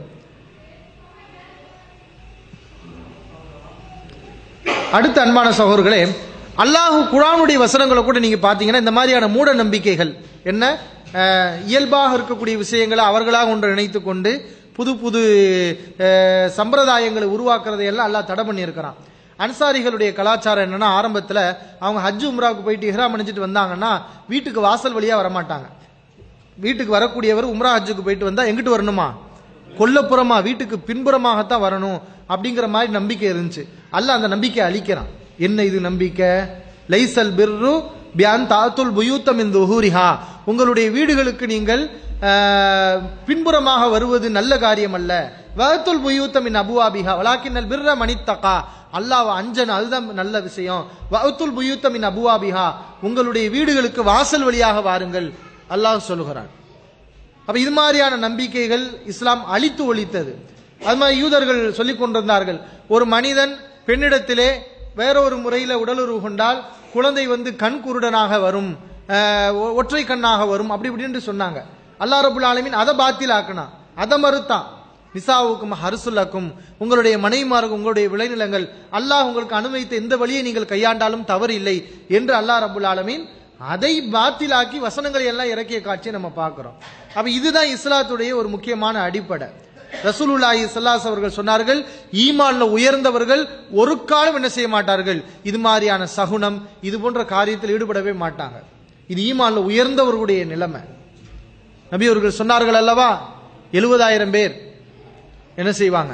அடுத்த அன்பான சகோதரர்களே அல்லாஹ் குரானுடைய வசனங்களை கூட நீங்க பாத்தீங்கன்னா இந்த மாதிரியான மூட நம்பிக்கைகள் என்ன அஹ், இயல்பாக இருக்கக்கூடிய விஷயங்களை அவர்களாக ஒன்று நினைத்து கொண்டு புது புது அஹ், சம்பிரதாயங்களை உருவாக்குறதை எல்லாம் அல்லாஹ் தடை பண்ணியிருக்கிறான் அன்சாரிகளுடைய கலாச்சாரம் என்னன்னா ஆரம்பத்துல அவங்க ஹஜ் உம்ராவுக்கு போயிட்டு இஹ்ராம் அணிஞ்சிட்டு வந்தாங்கன்னா வீட்டுக்கு வாசல் வழியா வரமாட்டாங்க வீட்டுக்கு வரக்கூடியவர் உம்ரா ஹஜ்ஜுக்கு போயிட்டு வந்தா எங்கிட்டு வரணுமா கொல்லப்புறமா வீட்டுக்கு பின்புறமாகத்தான் வரணும் அப்படிங்கிற மாதிரி நம்பிக்கை இருந்துச்சு அல்ல அந்த நம்பிக்கை அழிக்கிறான் என்ன இது நம்பிக்கை லைசல் பிர்ரு பியான் தாத்துல் புயூத்தம் இந்த உஹூரிஹா உங்களுடைய வீடுகளுக்கு நீங்கள் ஆஹ், பின்புறமாக வருவது நல்ல காரியம் அல்ல வகத்துல் புயூத்தம் இன் அபுவாபிஹா வலாக்கின்னல் பிர்ர மணித்தகா அல்லாஹ் அஞ்சன் அதுதான் நல்ல விஷயம் வகத்துல் புயூத்தம் இன் அபுவாபிஹா உங்களுடைய வீடுகளுக்கு வாசல் வழியாக வாருங்கள் அல்லாஹ் சொல்லுகிறான் அப்ப இது மாதிரியான நம்பிக்கைகள் இஸ்லாம் அழித்து ஒழித்தது அது மாதிரி யூதர்கள் சொல்லிக் கொண்டிருந்தார்கள் ஒரு மனிதன் பெண்ணிடத்திலே வேறொரு முறையில உடலுறவு கொண்டால் குழந்தை வந்து கண் குருடனாக வரும் அஹ், ஒ- ஒற்றை கண்ணாக வரும் அப்படி இப்படின்னு சொன்னாங்க அல்லாஹ் ரபுல் ஆலமீன் அதை பாத்திலாக்குனா அதை மறுத்தான் நிசாவுக்கும் ஹர்சுல்லக்கும் உங்களுடைய மனைவிமார்கள் உங்களுடைய விளைநிலங்கள் அல்லாஹ் உங்களுக்கு அனுமதித்த எந்த வழியை நீங்கள் கையாண்டாலும் தவறு இல்லை என்று அல்லாஹ் ரபுல் ஆலமீன் அதை பாத்திலாக்கி வசனங்களை எல்லாம் இறக்கிய காட்சியை நம்ம பார்க்கிறோம் அப்ப இதுதான் இஸ்லாத்துடைய ஒரு முக்கியமான அடிப்படை ரசூலுல்லாஹி ஸல்லல்லாஹு அவர்கள் சொன்னார்கள் ஈமான்ல உயர்ந்தவர்கள் ஒரு காலம் என்ன செய்ய மாட்டார்கள் இது மாதிரியான சகுனம் இது போன்ற காரியத்தில் ஈடுபடவே மாட்டாங்க இது ஈமான்ல உயர்ந்தவர்களுடைய நிலைமை நபி அவர்கள் சொன்னார்கள் அல்லவா எழுபதாயிரம் பேர் என்ன செய்வாங்க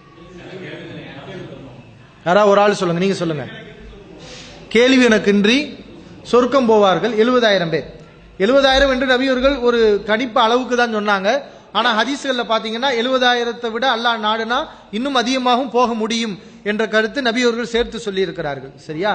யாராவது ஒரு ஆள் சொல்லுங்க நீங்க சொல்லுங்க கேள்வி எனக்கின்றி சொர்க்கம் போவார்கள் எழுபதாயிரம் பேர் எழுபதாயிரம் என்று நபி அவர்கள் ஒரு கணிப்பு அளவுக்கு தான் சொன்னாங்க ஆனா ஹதீஸ்கள்ல பாத்தீங்கன்னா எழுபதாயிரத்தை விட அல்லாஹ் நாடுனா இன்னும் அதிகமாகவும் போக முடியும் என்ற கருத்து நபி அவர்கள் சேர்த்து சொல்லி இருக்கிறார்கள் சரியா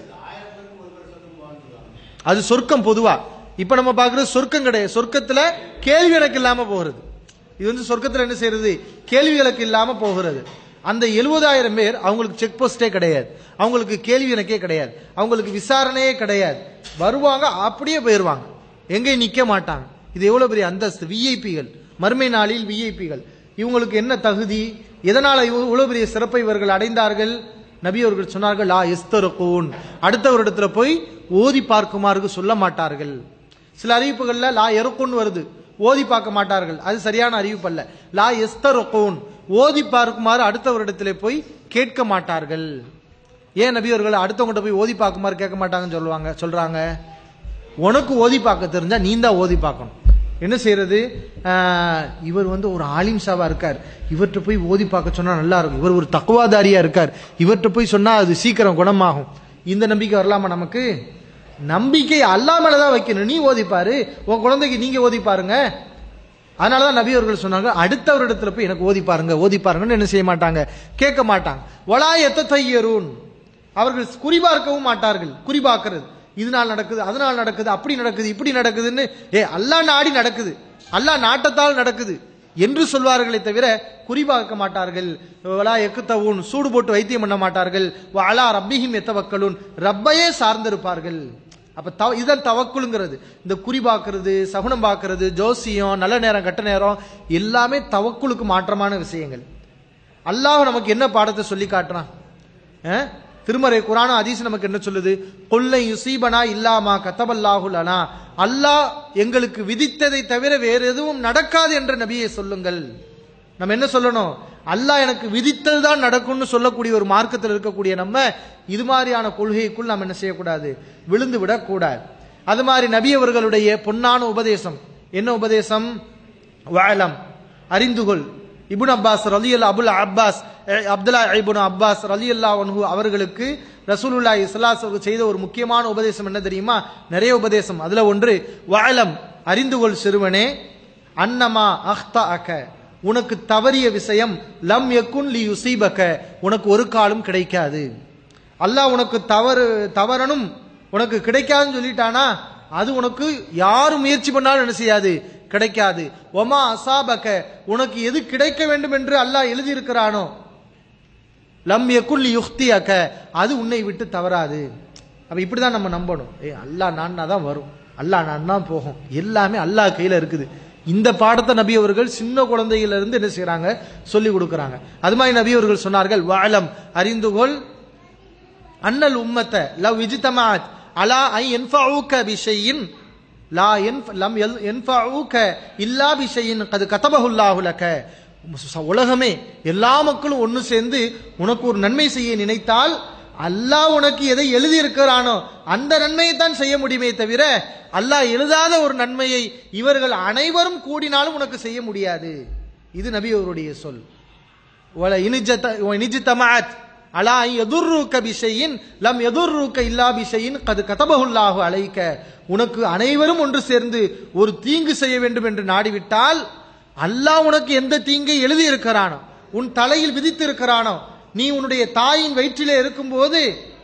அது சொர்க்கம் பொதுவா இப்ப நம்ம பாக்குறது சொர்க்கம் கிடையாது சொர்க்கத்துல கேள்வி எனக்கு இல்லாம போகிறது இது வந்து சொர்க்கத்துல என்ன செய்யறது கேள்வி எனக்கு இல்லாம போகிறது அந்த எழுபதாயிரம் பேர் அவங்களுக்கு செக் போஸ்டே கிடையாது அவங்களுக்கு கேள்வி எனக்கே கிடையாது அவங்களுக்கு விசாரணையே கிடையாது வருவாங்க அப்படியே போயிருவாங்க எங்கேயும் நிக்க மாட்டாங்க இது எவ்வளவு பெரிய அந்தஸ்து விஐபிகள் மறுமை நாளில் விஐபிகள் இவங்களுக்கு என்ன தகுதி எதனால இவ- இவ்வளவு பெரிய சிறப்பை இவர்கள் அடைந்தார்கள் நபி அவர்கள் சொன்னார்கள் லா எஸ்தருக்கூன் அடுத்தவரிடத்துல போய் ஓதி பார்க்குமாறு சொல்ல மாட்டார்கள் சில அறிவிப்புகள்ல லா எருக்குன் வருது ஓதி பார்க்க மாட்டார்கள் அது சரியான அறிவிப்பு அல்ல லா எஸ்தருக்கூன் ஓதி பார்க்குமாறு அடுத்தவரிடத்திலே போய் கேட்க மாட்டார்கள் ஏன் நபி அவர்கள் அடுத்தவங்ககிட்ட போய் ஓதி பார்க்குமாறு கேட்க மாட்டாங்கன்னு சொல்லுவாங்க சொல்றாங்க உனக்கு ஓதி பார்க்க தெரிஞ்சா நீ தான் ஓதி பார்க்கணும் என்ன செய்யறது ஆஹ், இவர் வந்து ஒரு ஆலிம் சாவா இருக்கார் இவர்கிட்ட போய் ஓதி பார்க்க சொன்னா நல்லா இருக்கும் இவர் ஒரு தக்குவாதாரியா இருக்கார் இவர்கிட்ட போய் சொன்னா அது சீக்கிரம் குணமாகும் இந்த நம்பிக்கை வரலாமா நமக்கு நம்பிக்கை அல்லா மேலதான் வைக்கணும் நீ ஓதிப்பாரு உன் குழந்தைக்கு நீங்க ஓதி பாருங்க அதனாலதான் நபி அவர்கள் சொன்னாங்க அடுத்தவரிடத்துல போய் எனக்கு ஓதி பாருங்க ஓதி பாருங்கன்னு என்ன செய்ய மாட்டாங்க கேட்க மாட்டாங்க வலா எத்த தையரூன் அவர்கள் குறிபார்க்கவும் மாட்டார்கள் குறிபார்க்கிறது இதனால் நடக்குது அதனால் நடக்குது அப்படி நடக்குது இப்படி நடக்குதுன்னு ஏ அல்லாஹ் நாடி நடக்குது அல்லாஹ் நாட்டத்தால் நடக்குது என்று சொல்வார்களே தவிர குறிபார்க்க மாட்டார்கள் வலா எக்குத்தவும் சூடு போட்டு வைத்தியம் பண்ண மாட்டார்கள் வலா ரப்பிஹிம் எத்தவக்கலுன் ரப்பையே சார்ந்திருப்பார்கள் அப்ப தவ இதுதான் தவக்குலுங்கிறது இந்த குறி பார்க்கறது சகுனம் பார்க்கறது ஜோசியம் நல்ல நேரம் கட்ட நேரம் எல்லாமே தவக்குலுக்கு மாற்றமான விஷயங்கள் அல்லாஹ் நமக்கு என்ன பாடத்தை சொல்லி காட்டுறான் அஹ்? திருமறை குரான ஹதீஸ் நமக்கு என்ன சொல்லுது கொல்லை யுசீபனா இல்லாமா கத்தபல்லாஹுல் அனா அல்லாஹ் எங்களுக்கு விதித்ததை தவிர வேறு எதுவும் நடக்காது என்ற நபியை சொல்லுங்கள் நம்ம என்ன சொல்லணும் அல்லாஹ் எனக்கு விதித்தது தான் நடக்கும்னு சொல்லக்கூடிய ஒரு மார்க்கத்தில் இருக்கக்கூடிய நம்ம இது மாதிரியான கொள்கைக்குள் நாம் என்ன செய்யக்கூடாது விழுந்து விடக்கூடாது அது மாதிரி நபி அவர்களுடைய பொன்னான உபதேசம் என்ன உபதேசம் வாழம் அறிந்துகொள் இபுன் அப்பாஸ் ரலியல்லா அபுல் அப்பாஸ் அஹ், அப்துல்லா இபுன் அப்பாஸ் ரலியல்லா அன்ஹு அவர்களுக்கு ரசூலுல்லாஹி ஸல்லல்லாஹு அலைஹி வஸல்லம் செய்த ஒரு முக்கியமான உபதேசம் என்ன தெரியுமா நிறைய உபதேசம் அதுல ஒன்று வாழம் அறிந்துகொள் சிறுவனே அன்னமா அஹ்தஅக உனக்கு தவறிய விஷயம் லம் யக்குன் லி யுசீபக உனக்கு ஒரு காலம் கிடைக்காது அல்லாஹ் உனக்கு தவறு தவறனும் உனக்கு கிடைக்காதுன்னு சொல்லிட்டானா அது உனக்கு யாரு முயற்சி பண்ணாலும் என்ன செய்யாது கிடைக்காது ஒமா அசாபக உனக்கு எது கிடைக்க வேண்டும் என்று அல்லாஹ் எழுதியிருக்கிறானோ லம் யக்குல் யுக்தியக்க அது உன்னை விட்டு தவறாது அப்ப இப்படிதான் நம்ம நம்பணும் ஏ அல்லாஹ் நான்னா தான் வரும் அல்லாஹ் நான் தான் போகும் எல்லாமே அல்லாஹ் கையில இருக்குது இந்த பாடத்தை நபி அவர்கள் சின்ன குழந்தையில இருந்து என்ன செய்றாங்க சொல்லி கொடுக்கறாங்க அது மாதிரி நபி அவர்கள் சொன்னார்கள் வாழம் அறிந்துகொள் அன்னல் உம்மத்த லவ் இஜ்தமாத் அலா ஐ என்ஃபஊக பிஷையின் லா என்ஃப் லம் எல் என்ஃபஊக இல்லா பிஷையின் கது கதபஹுல்லாஹு லக ச- உலகமே எல்லா மக்களும் ஒன்று சேர்ந்து உனக்கு ஒரு நன்மை செய்ய நினைத்தால் அல்லாஹ் உனக்கு எதை எழுதி இருக்கிறானோ அந்த நன்மையை தான் செய்ய முடியுமே தவிர அல்லாஹ் எழுதாத ஒரு நன்மையை இவர்கள் அனைவரும் கூடினாலும் உனக்கு செய்ய முடியாது இது நபி அவருடைய சொல் வல இனிஜத இனிஜித்தமாத் அலா எதுர்ருக்க பிஷையின் லம் எதுர்ருக்க இல்லா பிஷையின் கது கதபகுல்லாஹு அலைக்க உனக்கு அனைவரும் ஒன்று சேர்ந்து ஒரு தீங்கு செய்ய வேண்டும் என்று நாடிவிட்டால் அல்லாஹ் உனக்கு எந்த தீங்கை எழுதி இருக்கிறானோ உன் தலையில் விதித்து இருக்கிறானோ நீ உன்னுடைய தாயின் வயிற்றிலே இருக்கும்போது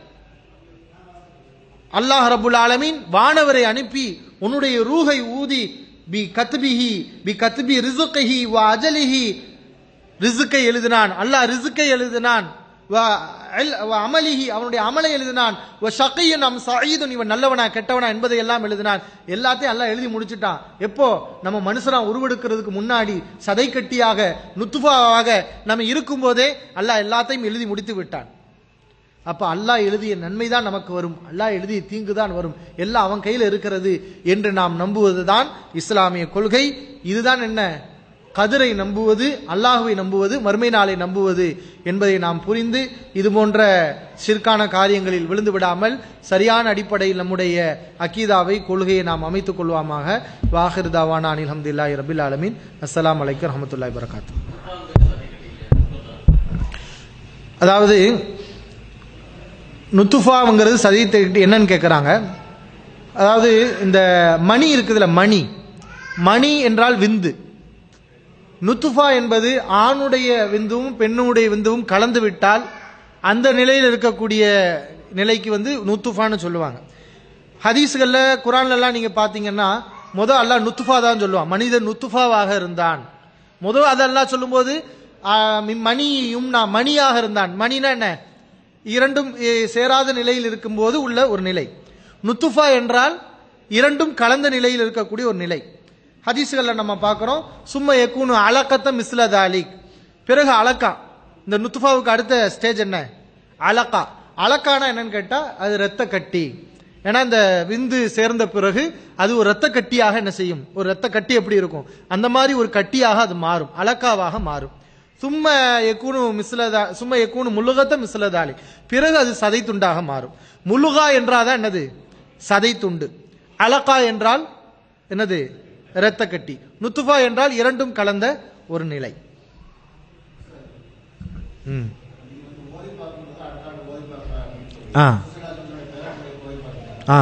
அல்லாஹ் ரபுல் ஆலமீன் வானவரை அனுப்பி உன்னுடைய ரூஹை ஊதி பி கத்பிஹி பி கத்பி ரிசுகஹி வ அஜலிஹி ரிசுக்கை எழுதினான் அல்லாஹ் ரிசுக்கை எழுதினான் வ அல்- வ அமலிஹி அவனுடைய அமலை எழுதினான் வ ஷகியன் அம் சயீதுன் இவன் நல்லவனா கெட்டவனா என்பதை எல்லாம் எழுதினான் எல்லாத்தையும் அல்லாஹ் எழுதி முடிச்சிட்டான் எப்போ நம்ம மனுஷனா உருவெடுக்கிறதுக்கு முன்னாடி சதை கட்டியாக நுத்துஃபாவாக நம்ம இருக்கும்போதே அல்லாஹ் எல்லாத்தையும் எழுதி முடித்து விட்டான் அப்ப அல்லாஹ் எழுதிய நன்மை தான் நமக்கு வரும் அல்லாஹ் எழுதிய தீங்கு தான் வரும் எல்லாம் அவன் கையில் இருக்கிறது என்று நாம் நம்புவதுதான் இஸ்லாமிய கொள்கை இதுதான் என்ன கதிரை நம்புவது அல்லாஹுவை நம்புவது மறுமை நாளை நம்புவது என்பதை நாம் புரிந்து இது போன்ற சிற்கான காரியங்களில் விழுந்து விடாமல் சரியான அடிப்படையில் நம்முடைய அக்கீதாவை கொள்கையை நாம் அமைத்துக் கொள்வாமாக வாஹிர் தாவானா அனில் அஹமதுல்லாஹி ரபில் ஆலமீன் அஸ்ஸலாமு அலைக்கும் ரஹமத்துல்லாஹி வரகாத்து அதாவது நுத்துஃபாங்கிறது சதீத்தை என்னன்னு கேட்குறாங்க அதாவது இந்த மணி இருக்குதுல்ல மணி மணி என்றால் விந்து நுத்துஃபா என்பது ஆணுடைய விந்துவும் பெண்ணுடைய விந்துவும் கலந்து விட்டால் அந்த நிலையில் இருக்கக்கூடிய நிலைக்கு வந்து நுத்துஃபான்னு சொல்லுவாங்க ஹதீஸ்களில் குரான்லலாம் நீங்கள் பார்த்தீங்கன்னா முதல் அல்லாஹ் நுத்துஃபா தான் சொல்லுவான் மனிதன் நுத்துஃபாவாக இருந்தான் முதல் அதெல்லாம் சொல்லும்போது ஆ, மின் மணியும் நான் மணியாக இருந்தான் மணினா என்ன இரண்டும் எ, சேராத நிலையில் இருக்கும்போது உள்ள ஒரு நிலை நுத்துஃபா என்றால் இரண்டும் கலந்த நிலையில் இருக்கக்கூடிய ஒரு நிலை ஹதீஸ்களில் நம்ம பார்க்குறோம் சும்மா எக்கூனு அலக்கத்த மிஸ்ல தாலிக் பிறகு அலக்கா இந்த நுத்துஃபாவுக்கு அடுத்த ஸ்டேஜ் என்ன அலக்கா அலக்கானா என்னன்னு கேட்டால் அது இரத்த கட்டி ஏன்னா இந்த விந்து சேர்ந்த பிறகு அது ஒரு இரத்த கட்டியாக என்ன செய்யும் ஒரு இரத்த கட்டி எப்படி இருக்கும் அந்த மாதிரி ஒரு கட்டியாக அது மாறும் அலக்காவாக மாறும் சும்ம எக்கூனு மிஸ்லதா சும்ம எக்கூனு முழுகத்த மிஸ்லதாலி பிறகு அது சதை துண்டாக மாறும் முழுகா என்றாதான் என்னது சதை துண்டு அலக்கா என்றால் என்னது இரத்த கட்டி நுத்துஃபா என்றால் இரண்டும் கலந்த ஒரு நிலை ம். ஆ ஆ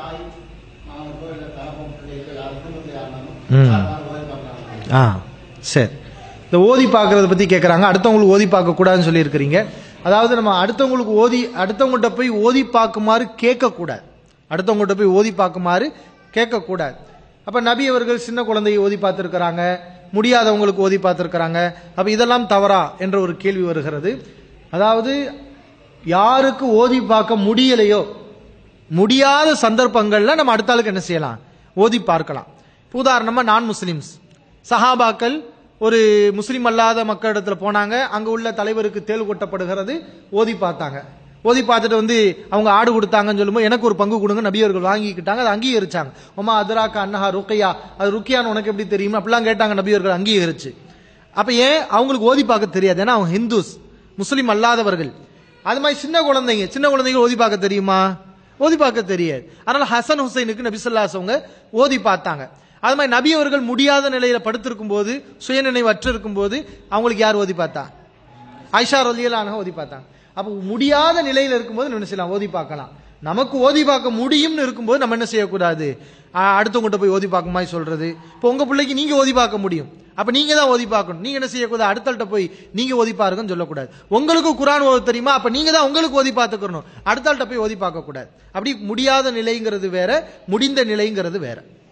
ம் ஆ சரி இந்த ஓதி பார்க்கறத பத்தி கேட்குறாங்க அடுத்தவங்களுக்கு ஓதி பார்க்க கூடாதுன்னு சொல்லியிருக்கிறீங்க அதாவது நம்ம அடுத்தவங்களுக்கு ஓதி அடுத்தவங்கள்ட்ட போய் ஓதி பார்க்குமாறு கேட்கக்கூடாது அடுத்தவங்கள்ட்ட போய் ஓதி பார்க்குமாறு கேட்கக்கூடாது அப்ப நபி அவர்கள் சின்ன குழந்தையை ஓதி பார்த்துருக்கிறாங்க முடியாதவங்களுக்கு ஓதி பார்த்துருக்கிறாங்க அப்ப இதெல்லாம் தவறா என்ற ஒரு கேள்வி வருகிறது அதாவது யாருக்கு ஓதி பார்க்க முடியலையோ முடியாத சந்தர்ப்பங்கள்ல நம்ம அடுத்த ஆளுக்கு என்ன செய்யலாம் ஓதி பார்க்கலாம் இப்ப உதாரணமா நான் முஸ்லிம்ஸ் சஹாபாக்கள் ஒரு முஸ்லிம் அல்லாத மக்களிடத்துல போனாங்க அங்க உள்ள தலைவருக்கு தேள் கொட்டப்படுகிறது ஓதி பார்த்தாங்க ஓதி பார்த்துட்டு வந்து அவங்க ஆடு கொடுத்தாங்கன்னு சொல்லும்போது எனக்கு ஒரு பங்கு கொடுங்க நபியவர்கள் வாங்கிக்கிட்டாங்க அதை அங்கீகரிச்சாங்க ஒமா அதுராக்கா அன்னஹா ருக்கையா அது ருக்கியான்னு உனக்கு எப்படி தெரியும் அப்படிலாம் கேட்டாங்க நபியவர்கள் அங்கீகரிச்சு அப்ப ஏன் அவங்களுக்கு ஓதி பார்க்க தெரியாது ஏன்னா அவங்க ஹிந்துஸ் முஸ்லிம் அல்லாதவர்கள் அது மாதிரி சின்ன குழந்தைங்க சின்ன குழந்தைங்க ஓதி பார்க்க தெரியுமா ஓதி பார்க்க தெரியாது அதனால ஹசன் ஹுசைனுக்கு நபிசல்லாஸ் அவங்க ஓதி பார்த்தாங்க அது மாதிரி நபி அவர்கள் முடியாத நிலையில படுத்திருக்கும் போது சுயநினைவு அற்று இருக்கும் போது அவங்களுக்கு யார் ஓதி பார்த்தா ஐஷா ரலியலான ஓதி பார்த்தாங்க அப்போ முடியாத நிலையில இருக்கும்போது நம்ம என்ன செய்யலாம் ஓதி பார்க்கலாம் நமக்கு ஓதி பார்க்க முடியும்னு இருக்கும்போது நம்ம என்ன செய்யக்கூடாது ஆ, அடுத்தவங்ககிட்ட போய் ஓதி பார்க்க மாதிரி சொல்றது இப்போ உங்க பிள்ளைக்கு நீங்க ஓதி பார்க்க முடியும் அப்ப நீங்க தான் ஓதி பார்க்கணும் நீங்க என்ன செய்யக்கூடாது அடுத்தள்கிட்ட போய் நீங்க ஓதி பாருங்கன்னு சொல்லக்கூடாது உங்களுக்கு குரான் ஓத தெரியுமா அப்ப நீங்க தான் உங்களுக்கு ஓதி பார்த்துக்கணும் அடுத்தாள்கிட்ட போய் ஓதி பார்க்க கூடாது அப்படி முடியாத நிலைங்கிறது வேற முடிந்த நிலைங்கிறது வேற